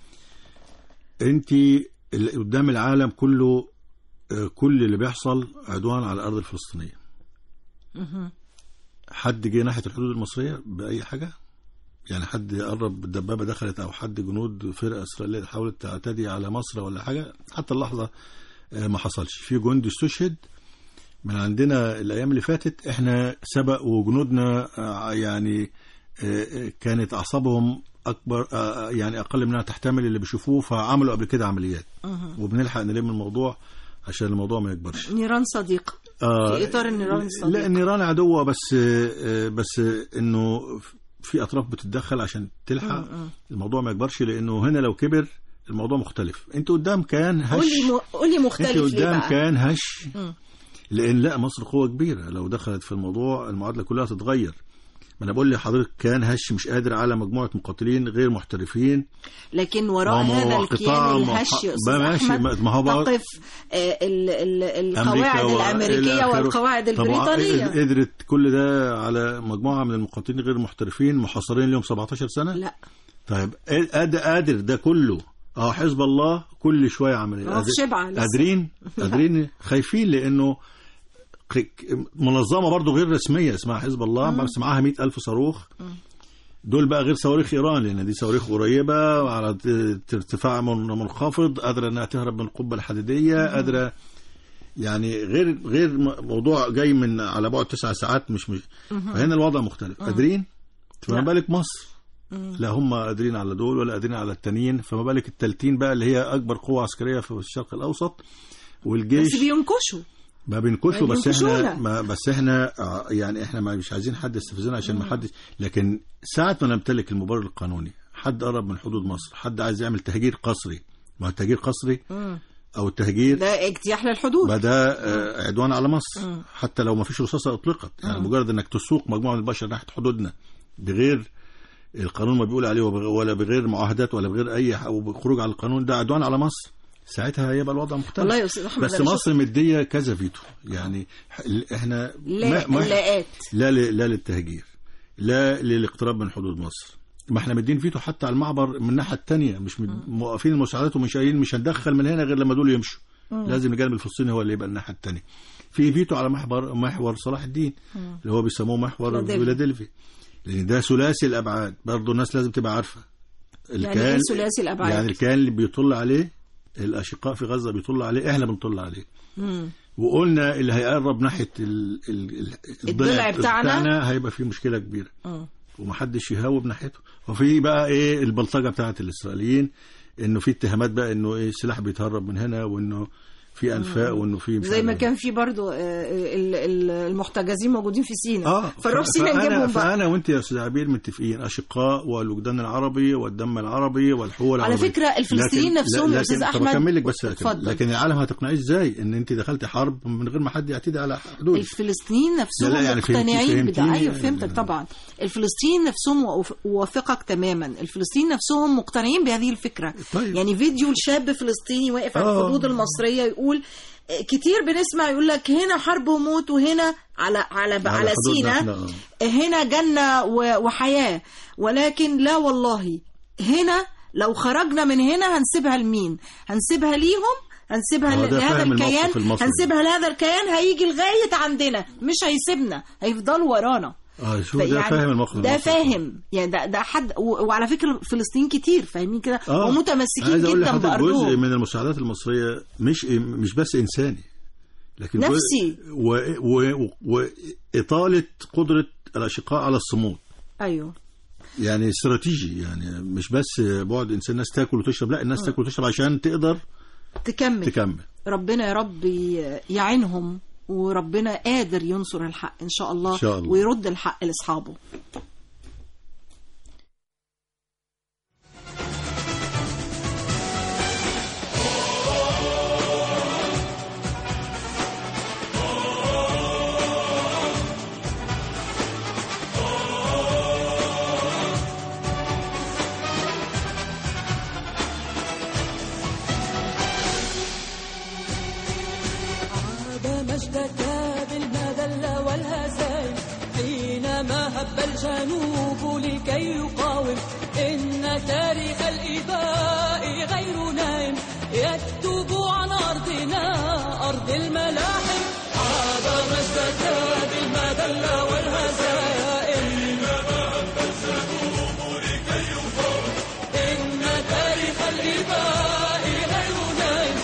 انت اللي قدام العالم كله آه، كل اللي بيحصل عدوان على الارض الفلسطينيه مهم. حد جه ناحيه الحدود المصريه باي حاجه يعني حد قرب الدبابه دخلت او حد جنود فرقه اسرائيليه حاولت تعتدي على مصر ولا حاجه حتى اللحظه آه، ما حصلش في جندي استشهد من عندنا الايام اللي فاتت احنا سبق وجنودنا آه، يعني آه، آه، كانت اعصابهم اكبر آه، آه، يعني اقل منها تحتمل اللي بيشوفوه فعملوا قبل كده عمليات مهم. وبنلحق نلم الموضوع عشان الموضوع ما يكبرش نيران صديق آه، في إطار النيران صديق لا النيران عدوة بس آه، بس انه في اطراف بتتدخل عشان تلحق مم، مم. الموضوع ما يكبرش لانه هنا لو كبر الموضوع مختلف انت قدام كيان هش قول لي م... قول لي انت مختلف ليه قدام بقى كيان هش مم. لان لا مصر قوه كبيره لو دخلت في الموضوع المعادله كلها تتغير ما انا بقول لحضرتك كيان هش مش قادر على مجموعه مقاتلين غير محترفين لكن وراء ما هو هذا قطاع الكيان مح- الهش يا ما استاذ ماشي، احمد ما هو بقى- تقف آه، ال- ال- أمريكا القواعد و- الامريكيه إلى آخره. والقواعد طب البريطانيه قدرت كل ده على مجموعه من المقاتلين غير محترفين محاصرين لهم 17 سنه لا طيب قادر قادر ده كله اه حزب الله كل شويه عمليه ما هو في قادر- شبعة لسه. قادرين قادرين خايفين لانه ق- منظمه برضو غير رسميه اسمها حزب الله مم. بس معاها مئة ألف صاروخ دول بقى غير صواريخ ايران لان دي صواريخ قريبه على ت- ارتفاع من- منخفض قادره انها تهرب من القبه الحديديه قادره يعني غير غير م- موضوع جاي من على بعد تسع ساعات مش مش مهم. فهنا الوضع مختلف مم. قادرين فما لا. بالك مصر مم. لا هم قادرين على دول ولا قادرين على التانيين فما بالك التالتين بقى اللي هي اكبر قوه عسكريه في الشرق الاوسط والجيش بس بينكشوا ما بينكشوا بس بينكشونا. احنا ما بس احنا آه، يعني احنا ما مش عايزين حد يستفزنا عشان ما حد لكن ساعه ما نمتلك المبرر القانوني حد قرب من حدود مصر حد عايز يعمل تهجير قسري ما هو التهجير قسري مم. او التهجير ده اجتياح للحدود ما ده آه، عدوان على مصر مم. حتى لو ما فيش رصاصه اطلقت يعني مم. مجرد انك تسوق مجموعه من البشر ناحيه حدودنا بغير القانون ما بيقول عليه وبغ- ولا بغير معاهدات ولا بغير اي ح- او خروج على القانون ده عدوان على مصر ساعتها هيبقى الوضع مختلف والله يا أستاذ أحمد بس أنا مصر مديه كذا فيتو يعني ح- احنا لا لاءات لا ل- لا للتهجير لا للاقتراب من حدود مصر ما احنا مدين فيتو حتى على المعبر من الناحيه الثانيه مش مد- موقفين المساعدات ومش قايلين مش هندخل من هنا غير لما دول يمشوا مم. لازم الجانب الفلسطيني هو اللي يبقى الناحيه الثانيه في فيتو على محور محور صلاح الدين مم. اللي هو بيسموه محور فيلادلفيا. فيلادلفيا لان ده ثلاثي الابعاد برضه الناس لازم تبقى عارفه يعني إيه ثلاثي الأبعاد؟ يعني الكيان اللي بيطل عليه الاشقاء في غزه بيطل عليه احنا بنطل عليه مم. وقلنا اللي هيقرب ناحيه ال ال ال الضلع بتاعنا. هيبقى فيه مشكله كبيره مم. ومحدش يهاوب ناحيته وفي بقى ايه البلطجه بتاعت الاسرائيليين انه في اتهامات بقى انه ايه السلاح بيتهرب من هنا وانه في انفاق وانه في مش زي ما عارف كان في برضو آه، ال- ال- المحتجزين موجودين في سينا اه فنروح ف- سينا فأنا- نجيبهم بقى فانا وانت يا استاذ عبير متفقين اشقاء والوجدان العربي والدم العربي والحقوق على العربية فكرة الفلسطينيين لكن- نفسهم لا- يا أستاذ لكن- طب أحمد- اكمل لك بس اتفضل. لكن العالم هتقنعيه ازاي ان انت دخلت حرب من غير ما حد يعتدي على حدود الفلسطينيين نفسهم لا، لا، يعني فهمتي- مقتنعين بده فهمتيني؟ ايوه فهمتك طبعا الفلسطينيين نفسهم وأوف- وافقك تماما الفلسطينيين نفسهم مقتنعين بهذه الفكره طيب. يعني فيديو لشاب فلسطيني واقف على آه. الحدود المصريه يقول آه، كتير بنسمع يقول لك هنا حرب وموت وهنا على على على, على حدودنا سينا إحنا، آه. هنا جنه و- وحياه ولكن لا والله هنا لو خرجنا من هنا هنسيبها لمين هنسيبها ليهم هنسيبها هو ده لهذا فاهم الموقف الكيان المصري. هنسيبها لهذا الكيان هيجي لغايه عندنا مش هيسيبنا هيفضلوا ورانا اه شو ده فيعني فاهم الموقف ده المصري. فاهم يعني ده ده حد و- وعلى فكره فلسطين كتير فاهمين كده آه. ومتمسكين عايز أقول جدا لحضرتك جزء بارضهم من المساعدات المصريه مش مش بس انساني لكن جزء- نفسي. و... و... واطاله قدره الاشقاء على الصمود ايوه يعني استراتيجي يعني مش بس بعد انسان الناس تاكل وتشرب لا الناس آه. تاكل وتشرب عشان تقدر تكمل تكمل ربنا يا رب ي- يعينهم وربنا قادر ينصر الحق ان شاء الله, إن شاء الله. ويرد الحق لاصحابه عاد مجدك بالمذلة والهزائم حينما هب الجنوب لكي يقاوم إن تاريخ الإباء غير نائم يكتب عن أرضنا أرض الملاحم عاد مجدك بالمذلة والهزائم إن تاريخ الإباء غير نائم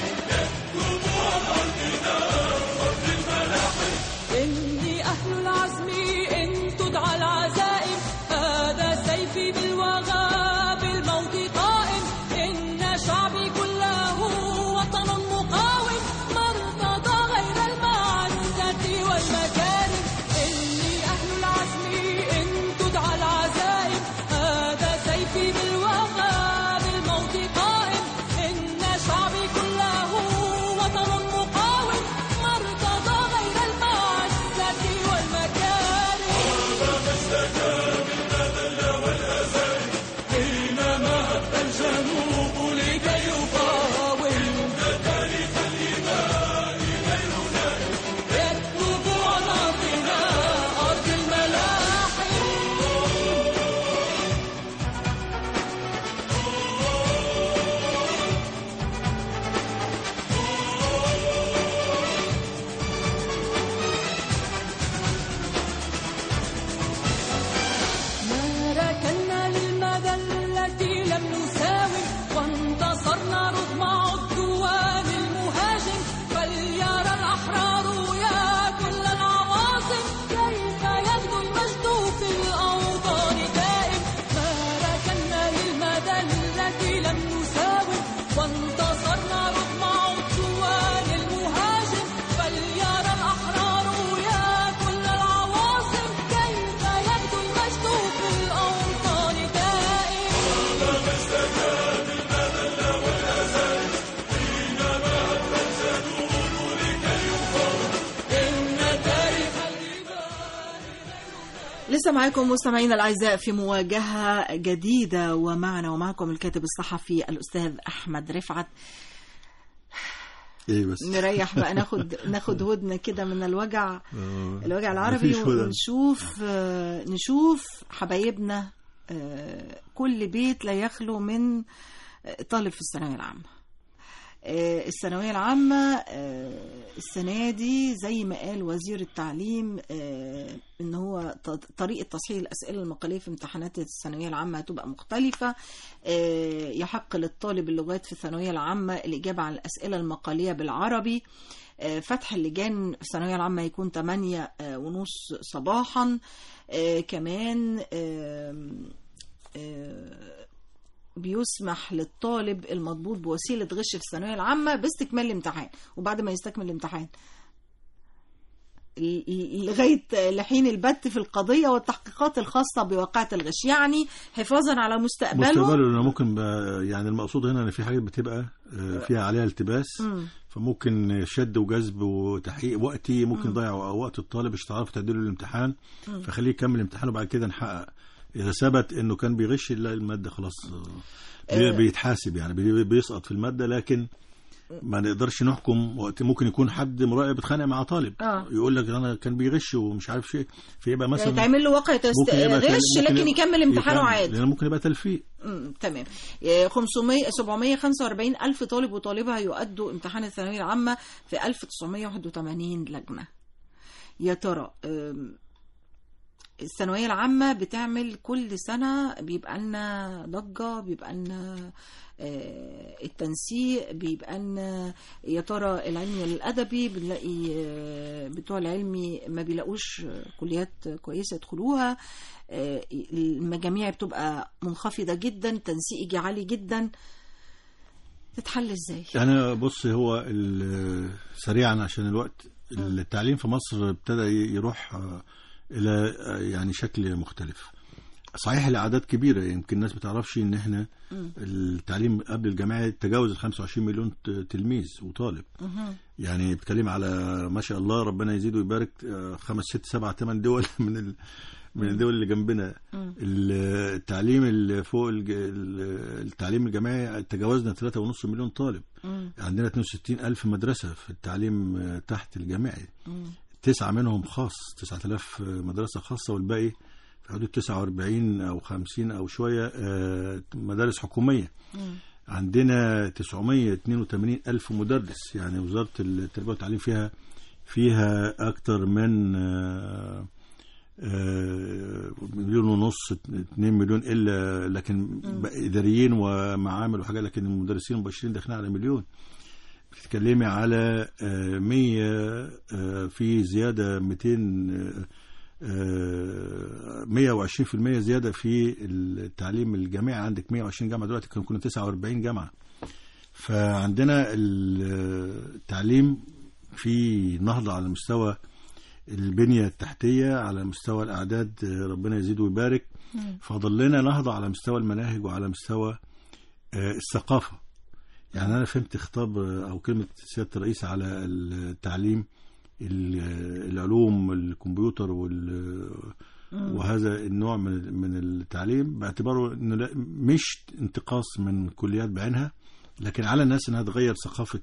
إني أهل العزم إن تدعى العزائم هذا سيفي بالوغى بالموت قائم إن شعبي كله وطن مقاوم مرتضى غير المعزة والمكارم إني أهل العزم إن تدعى العزائم هذا سيفي بالوغى بالموت قائم إن شعبي كله وطن مقاوم مرتضى غير المعزة والمكارم حينما هب الجنوب لكي يقاوم يكتب عن أرضنا أرض الملاحم ما ركنا للمذلة لم نساوم وانتصرنا رغم عدوان المهاجم فليرى الأحرار يا كل العواصم كيف يغدو المجد في الأوطان دائم ما ركنا للمذلة لم نساوم وانتصرنا رغم عدوان المهاجم فليرى الأحرار يا كل العواصم كيف يغدو المجد في الأوطان دائم إن تاريخ لسه معاكم مستمعينا الاعزاء في مواجهه جديده ومعنا ومعكم الكاتب الصحفي الاستاذ احمد رفعت ايه بس نريح بقى ناخد ناخد هدنه كده من الوجع آه. الوجع العربي مفيش هدى. ونشوف آه، نشوف حبايبنا آه، كل بيت لا يخلو من آه، طالب في الثانويه العامه آه، الثانوية العامة آه، السنة دي زي ما قال وزير التعليم آه، ان هو ط- طريقة تصحيح الأسئلة المقالية في امتحانات الثانوية العامة هتبقى مختلفة آه، يحق للطالب اللغات في الثانوية العامة الإجابة على الأسئلة المقالية بالعربي آه، فتح اللجان في الثانوية العامة يكون 8 آه، ونص صباحا آه، كمان آم، آه، بيسمح للطالب المضبوط بوسيلة غش في الثانوية العامة باستكمال الامتحان وبعد ما يستكمل الامتحان ل- ل- لغاية لحين البت في القضية والتحقيقات الخاصة بواقعة الغش يعني حفاظا على مستقبله مستقبله لانه ممكن بقى- يعني المقصود هنا ان في حاجات بتبقى آه، فيها عليها التباس مم. فممكن شد وجذب وتحقيق وقتي ممكن يضيع وقت الطالب مش تعرف تعدله الامتحان مم. فخليه يكمل امتحانه بعد كده نحقق اذا ثبت انه كان بيغش لا الماده خلاص آه، بي- آه. بيتحاسب يعني بي- بيسقط في الماده لكن ما نقدرش نحكم وقت ممكن يكون حد مراقب بيتخانق مع طالب آه. يقول لك انا كان بيغش ومش عارف شيء فيبقى مثلا يتعمل له واقع تست... ممكن يبقى تل- غش ممكن لكن يبقى- يكمل امتحانه يكمل، عادي لان ممكن يبقى تلفيق مم، تمام آه، 500 745 ألف طالب وطالبة هيؤدوا امتحان الثانوية العامة في 1981 لجنة يا ترى آم، الثانوية العامة بتعمل كل سنة بيبقى لنا ضجة بيبقى لنا آه، التنسيق بيبقى لنا يا ترى العلمي ولا الأدبي بنلاقي آه، بتوع العلمي ما بيلاقوش كليات كويسة يدخلوها آه، المجاميع بتبقى منخفضة جدا تنسيق عالي جدا تتحل ازاي؟ يعني بص هو ال- سريعا عشان الوقت التعليم في مصر ابتدى يروح آه، الى آه، يعني شكل مختلف صحيح الاعداد كبيره يمكن الناس ما تعرفش ان احنا مم. التعليم قبل الجامعي تجاوز ال 25 مليون ت- تلميذ وطالب مهم. يعني بتكلم على ما شاء الله ربنا يزيد ويبارك آه، خمس ست سبع ثمان دول من ال... من الدول اللي جنبنا مم. ال- التعليم اللي فوق الج... ال- التعليم الجامعي تجاوزنا 3.5 مليون طالب مم. عندنا 62 ألف مدرسة في التعليم آه، تحت الجامعي مم. تسعة منهم خاص 9000 مدرسة خاصة والباقي في حدود 49 أو 50 أو شوية آه، مدارس حكومية مم. عندنا 982 ألف مدرس يعني وزارة التربية والتعليم فيها فيها أكتر من آه، آه، مليون ونص 2 مليون إلا لكن بقى إداريين ومعامل وحاجات لكن المدرسين المباشرين داخلين على مليون بتتكلمي على آه، 100 آه، في زيادة 200 آه، آه، 120% زيادة في التعليم الجامعي عندك 120 جامعة دلوقتي كان كنا 49 جامعة فعندنا ال- التعليم في نهضة على مستوى البنية التحتية على مستوى الأعداد آه، ربنا يزيد ويبارك مم. فاضل لنا نهضة على مستوى المناهج وعلى مستوى آه، الثقافة يعني أنا فهمت خطاب آه، أو كلمة سيادة الرئيس على التعليم ال- العلوم الكمبيوتر وال مم. وهذا النوع من من التعليم باعتباره انه لا- مش انتقاص من كليات بعينها لكن على الناس انها تغير ثقافه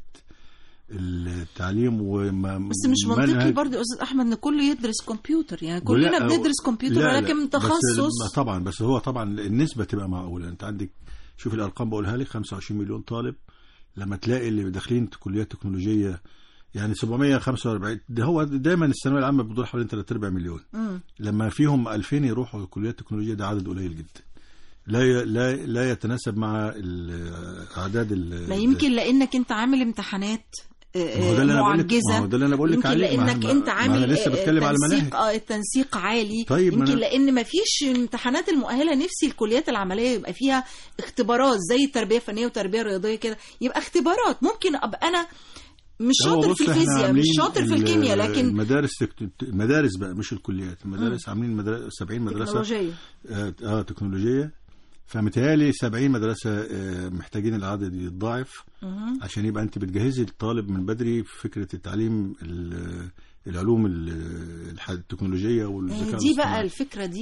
التعليم وما بس مش منطقي برضه يا استاذ احمد ان كله يدرس كمبيوتر يعني كلنا ولا- بندرس كمبيوتر لا، لا، ولكن بس- تخصص طبعا بس هو طبعا النسبه تبقى معقوله انت عندك شوف الارقام بقولها لك 25 مليون طالب لما تلاقي اللي داخلين كليات تكنولوجيه يعني 745 ده هو دايما الثانويه العامه بتدور حوالي 3 ارباع مليون مم. لما فيهم 2000 يروحوا كليات تكنولوجيا ده عدد قليل جدا لا ي... لا لا يتناسب مع الاعداد ال... ما يمكن لانك انت عامل امتحانات آه، ما هو ده اللي أنا بقول لك- معجزه ما هو ده اللي أنا بقول لك يمكن عليه. ما- لانك ما- انت ما عامل أنا لسه آه، بتكلم على تنسيق المناهج. اه التنسيق عالي طيب، ما يمكن أنا- لان ما فيش امتحانات المؤهله نفسي الكليات العمليه يبقى فيها اختبارات زي التربيه الفنيه وتربيه رياضيه كده يبقى اختبارات ممكن ابقى انا مش هو شاطر بص في إحنا الفيزياء مش عاملين شاطر في ال- الكيمياء لكن المدارس تك- المدارس بقى مش الكليات المدارس عاملين مدرسة 70 مدرسه تكنولوجيه اه آه، تكنولوجيه فمتهيألي 70 مدرسه آه، محتاجين العدد يتضاعف مهم. عشان يبقى انت بتجهزي الطالب من بدري في فكره التعليم ال- العلوم ال- الح- التكنولوجيه والذكاء دي بقى الاصطناعي. الفكرة دي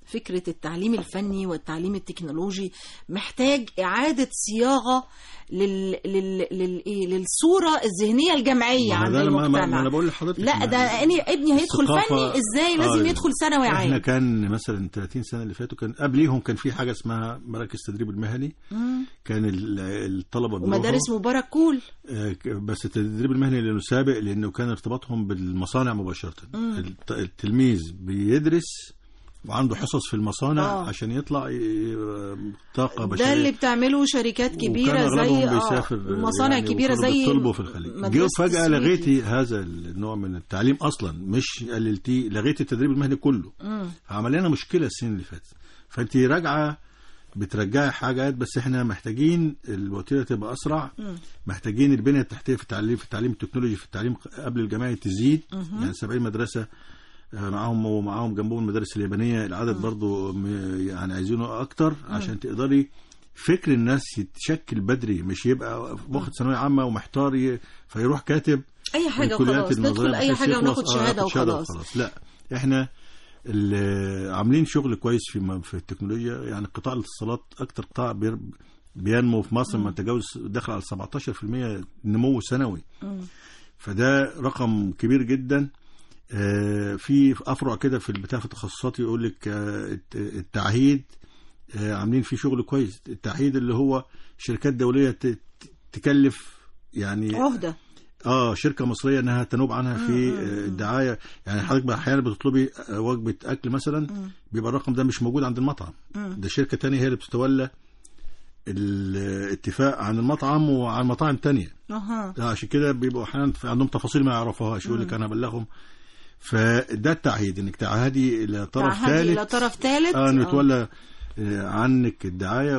فكرة التعليم الفني والتعليم التكنولوجي محتاج إعادة صياغة لل... لل... لل... إيه؟ للصورة الذهنية الجمعية ما عند ده أنا- ما- ما- المجتمع ما أنا بقول لحضرتك لا ما- ده أنا ابني هيدخل الثقافة- فني إزاي لازم آه، يدخل ثانوي احنا عام كان مثلا 30 سنه اللي فاتوا كان قبليهم كان في حاجه اسمها مراكز تدريب المهني مم. كان ال- الطلبه بيروحوا ومدارس مبارك كول آه، ك- بس التدريب المهني لانه سابق لانه كان ارتباطهم بالمصانع مباشره مم. الت- التلميذ بيدرس وعنده حصص في المصانع آه. عشان يطلع ي- طاقه بشريه ده اللي بتعمله شركات كبيرة وكان زي أغلبهم آه، بيسافر مصانع يعني كبيرة وكانوا زي بيطلبوا في الخليج مدرسة جو فجأة السويدي. لغيتي هذا النوع من التعليم أصلا مش قللتيه لغيتي التدريب المهني كله مم. فعمل لنا مشكلة السنين اللي فاتت فأنت راجعة بترجعي حاجات بس احنا محتاجين الوتيره تبقى اسرع مم. محتاجين البنيه التحتيه في التعليم في التعليم التكنولوجي في التعليم قبل الجامعي تزيد مهم. يعني 70 مدرسه آه، معاهم ومعاهم جنبهم المدارس اليابانيه العدد برضو م- يعني عايزينه اكتر عشان تقدري فكر الناس يتشكل بدري مش يبقى واخد ثانويه عامه ومحتار ي- فيروح كاتب اي حاجه الكليات وخلاص ندخل النظرية اي بحيث حاجه يخلص- وناخد آه، شهاده ياخد شهادة وخلاص لا احنا ال- عاملين شغل كويس في م- في التكنولوجيا يعني قطاع الاتصالات اكتر قطاع بير- بينمو في مصر ما تجاوز داخل على 17% نمو سنوي مم. فده رقم كبير جدا آه، في افرع كده في البتاع في التخصصات يقول لك آه، الت- التعهيد آه، عاملين فيه شغل كويس التعهيد اللي هو شركات دوليه ت- ت- تكلف يعني عهده اه شركه مصريه انها تنوب عنها في آه، الدعايه يعني حضرتك بقى احيانا بتطلبي آه، وجبه اكل مثلا بيبقى الرقم ده مش موجود عند المطعم مم. ده شركه تانية هي اللي بتتولى الاتفاق عن المطعم وعن مطاعم تانية اها آه، عشان كده بيبقوا احيانا في- عندهم تفاصيل ما يعرفوهاش يقول لك انا ابلغهم فده التعهيد انك تعهدي الى طرف تعهدي ثالث الى طرف ثالث اه انه يتولى آه، عنك الدعايه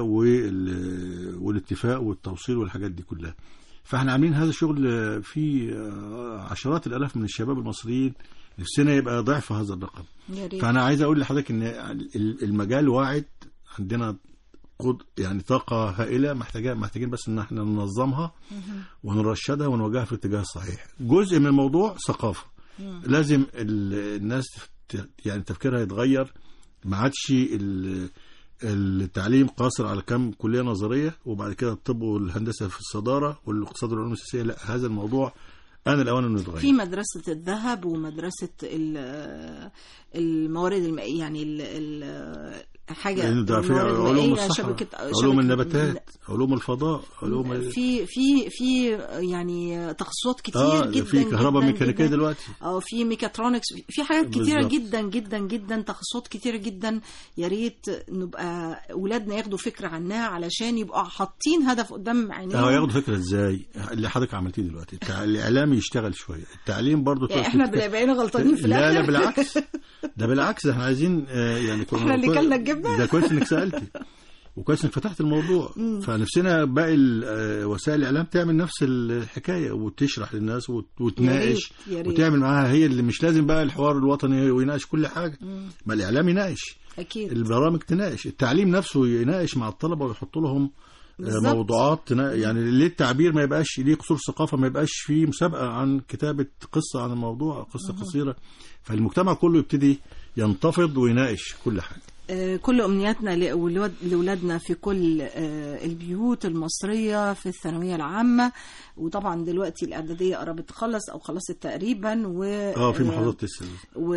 وال- والاتفاق والتوصيل والحاجات دي كلها فاحنا عاملين هذا الشغل آه، في آه، عشرات الالاف من الشباب المصريين نفسنا يبقى ضعف هذا الرقم يا ريت فانا عايز اقول لحضرتك ان ال- المجال واعد عندنا قد يعني طاقة هائلة محتاجة محتاجين بس ان احنا ننظمها ونرشدها ونوجهها في الاتجاه الصحيح. جزء من الموضوع ثقافة. لازم ال- الناس ت- يعني تفكيرها يتغير ما عادش ال- التعليم قاصر على كم كلية نظرية وبعد كده الطب والهندسة في الصدارة والاقتصاد والعلوم السياسية لا هذا الموضوع أنا الأوان إنه يتغير. في مدرسة الذهب ومدرسة ال- الموارد المائية يعني ال- ال- حاجة لأن ده في الموارد علوم المائية، الصحراء شبكة علوم شبكة- النباتات علوم الفضاء علوم ال- في في في يعني تخصصات كتير اه جدا في كهرباء جدا ميكانيكيه جدا. دلوقتي اه في ميكاترونكس في حاجات كتيره بالظبط. جدا جدا جدا تخصصات كتيره جدا يا ريت نبقى اولادنا ياخدوا فكره عنها علشان يبقوا حاطين هدف قدام اه عينيهم ياخدوا فكره ازاي اللي حضرتك عملتيه دلوقتي التع... الاعلام يشتغل شويه التعليم برضو يعني احنا تت- بقينا غلطانين في لا الاخر لا بالعكس ده بالعكس ده احنا عايزين آه، يعني كنا- احنا اللي كويس- كلنا الجبنة. ده كويس انك سالتي وكويس انك فتحت الموضوع فنفسنا باقي ال- آه، وسائل الاعلام تعمل نفس الحكايه وتشرح للناس وت- وتناقش يا ريت. وتعمل معاها هي اللي مش لازم بقى الحوار الوطني ويناقش كل حاجه ما الاعلام يناقش اكيد البرامج تناقش التعليم نفسه يناقش مع الطلبه ويحط لهم آه، بالظبط. موضوعات تنا- يعني ليه التعبير ما يبقاش ليه قصور ثقافه ما يبقاش فيه مسابقه عن كتابه قصه عن الموضوع قصه قصيره فالمجتمع كله يبتدي ينتفض ويناقش كل حاجه آه، كل امنياتنا لأولاد- لاولادنا في كل آه، البيوت المصريه في الثانويه العامه وطبعا دلوقتي الاعداديه قربت تخلص او خلصت تقريبا و اه في محافظات لسه و...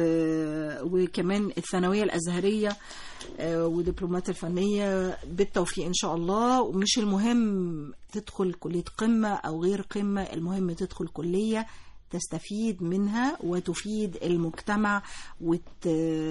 وكمان الثانويه الازهريه آه، ودبلومات الفنيه بالتوفيق ان شاء الله ومش المهم تدخل كليه قمه او غير قمه المهم تدخل كليه تستفيد منها وتفيد المجتمع وت...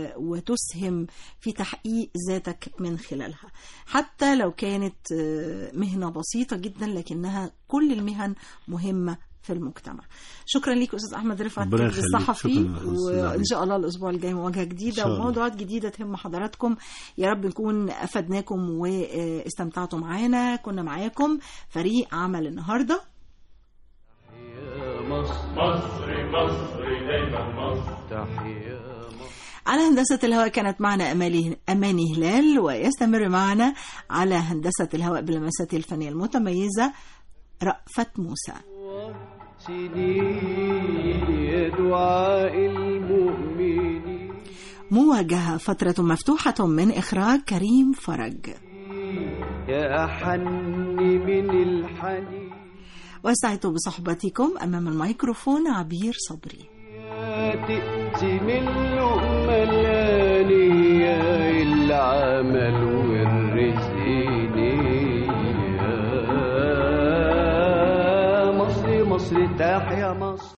وتسهم في تحقيق ذاتك من خلالها حتى لو كانت آه، مهنة بسيطة جدا لكنها كل المهن مهمة في المجتمع شكرا ليك استاذ احمد رفعت ربنا يخليك. الصحفي شكراً أستاذ وان علي. شاء الله الاسبوع الجاي مواجهه إن جديده شاء الله. وموضوعات جديده تهم حضراتكم يا رب نكون افدناكم واستمتعتوا معانا كنا معاكم فريق عمل النهارده مصر مصر دايما مصر تحية على هندسة الهواء كانت معنا أمالي أماني هلال ويستمر معنا على هندسة الهواء بلمسات الفنية المتميزة رأفت موسى سنين يا دعاء المؤمنين مواجهة فترة مفتوحة من إخراج كريم فرج يا حني من الحنين وسعدت بصحبتكم أمام الميكروفون عبير صبري تأتي من لقمة الآنية العمل والرزق نية مصر مصر تحيا مصر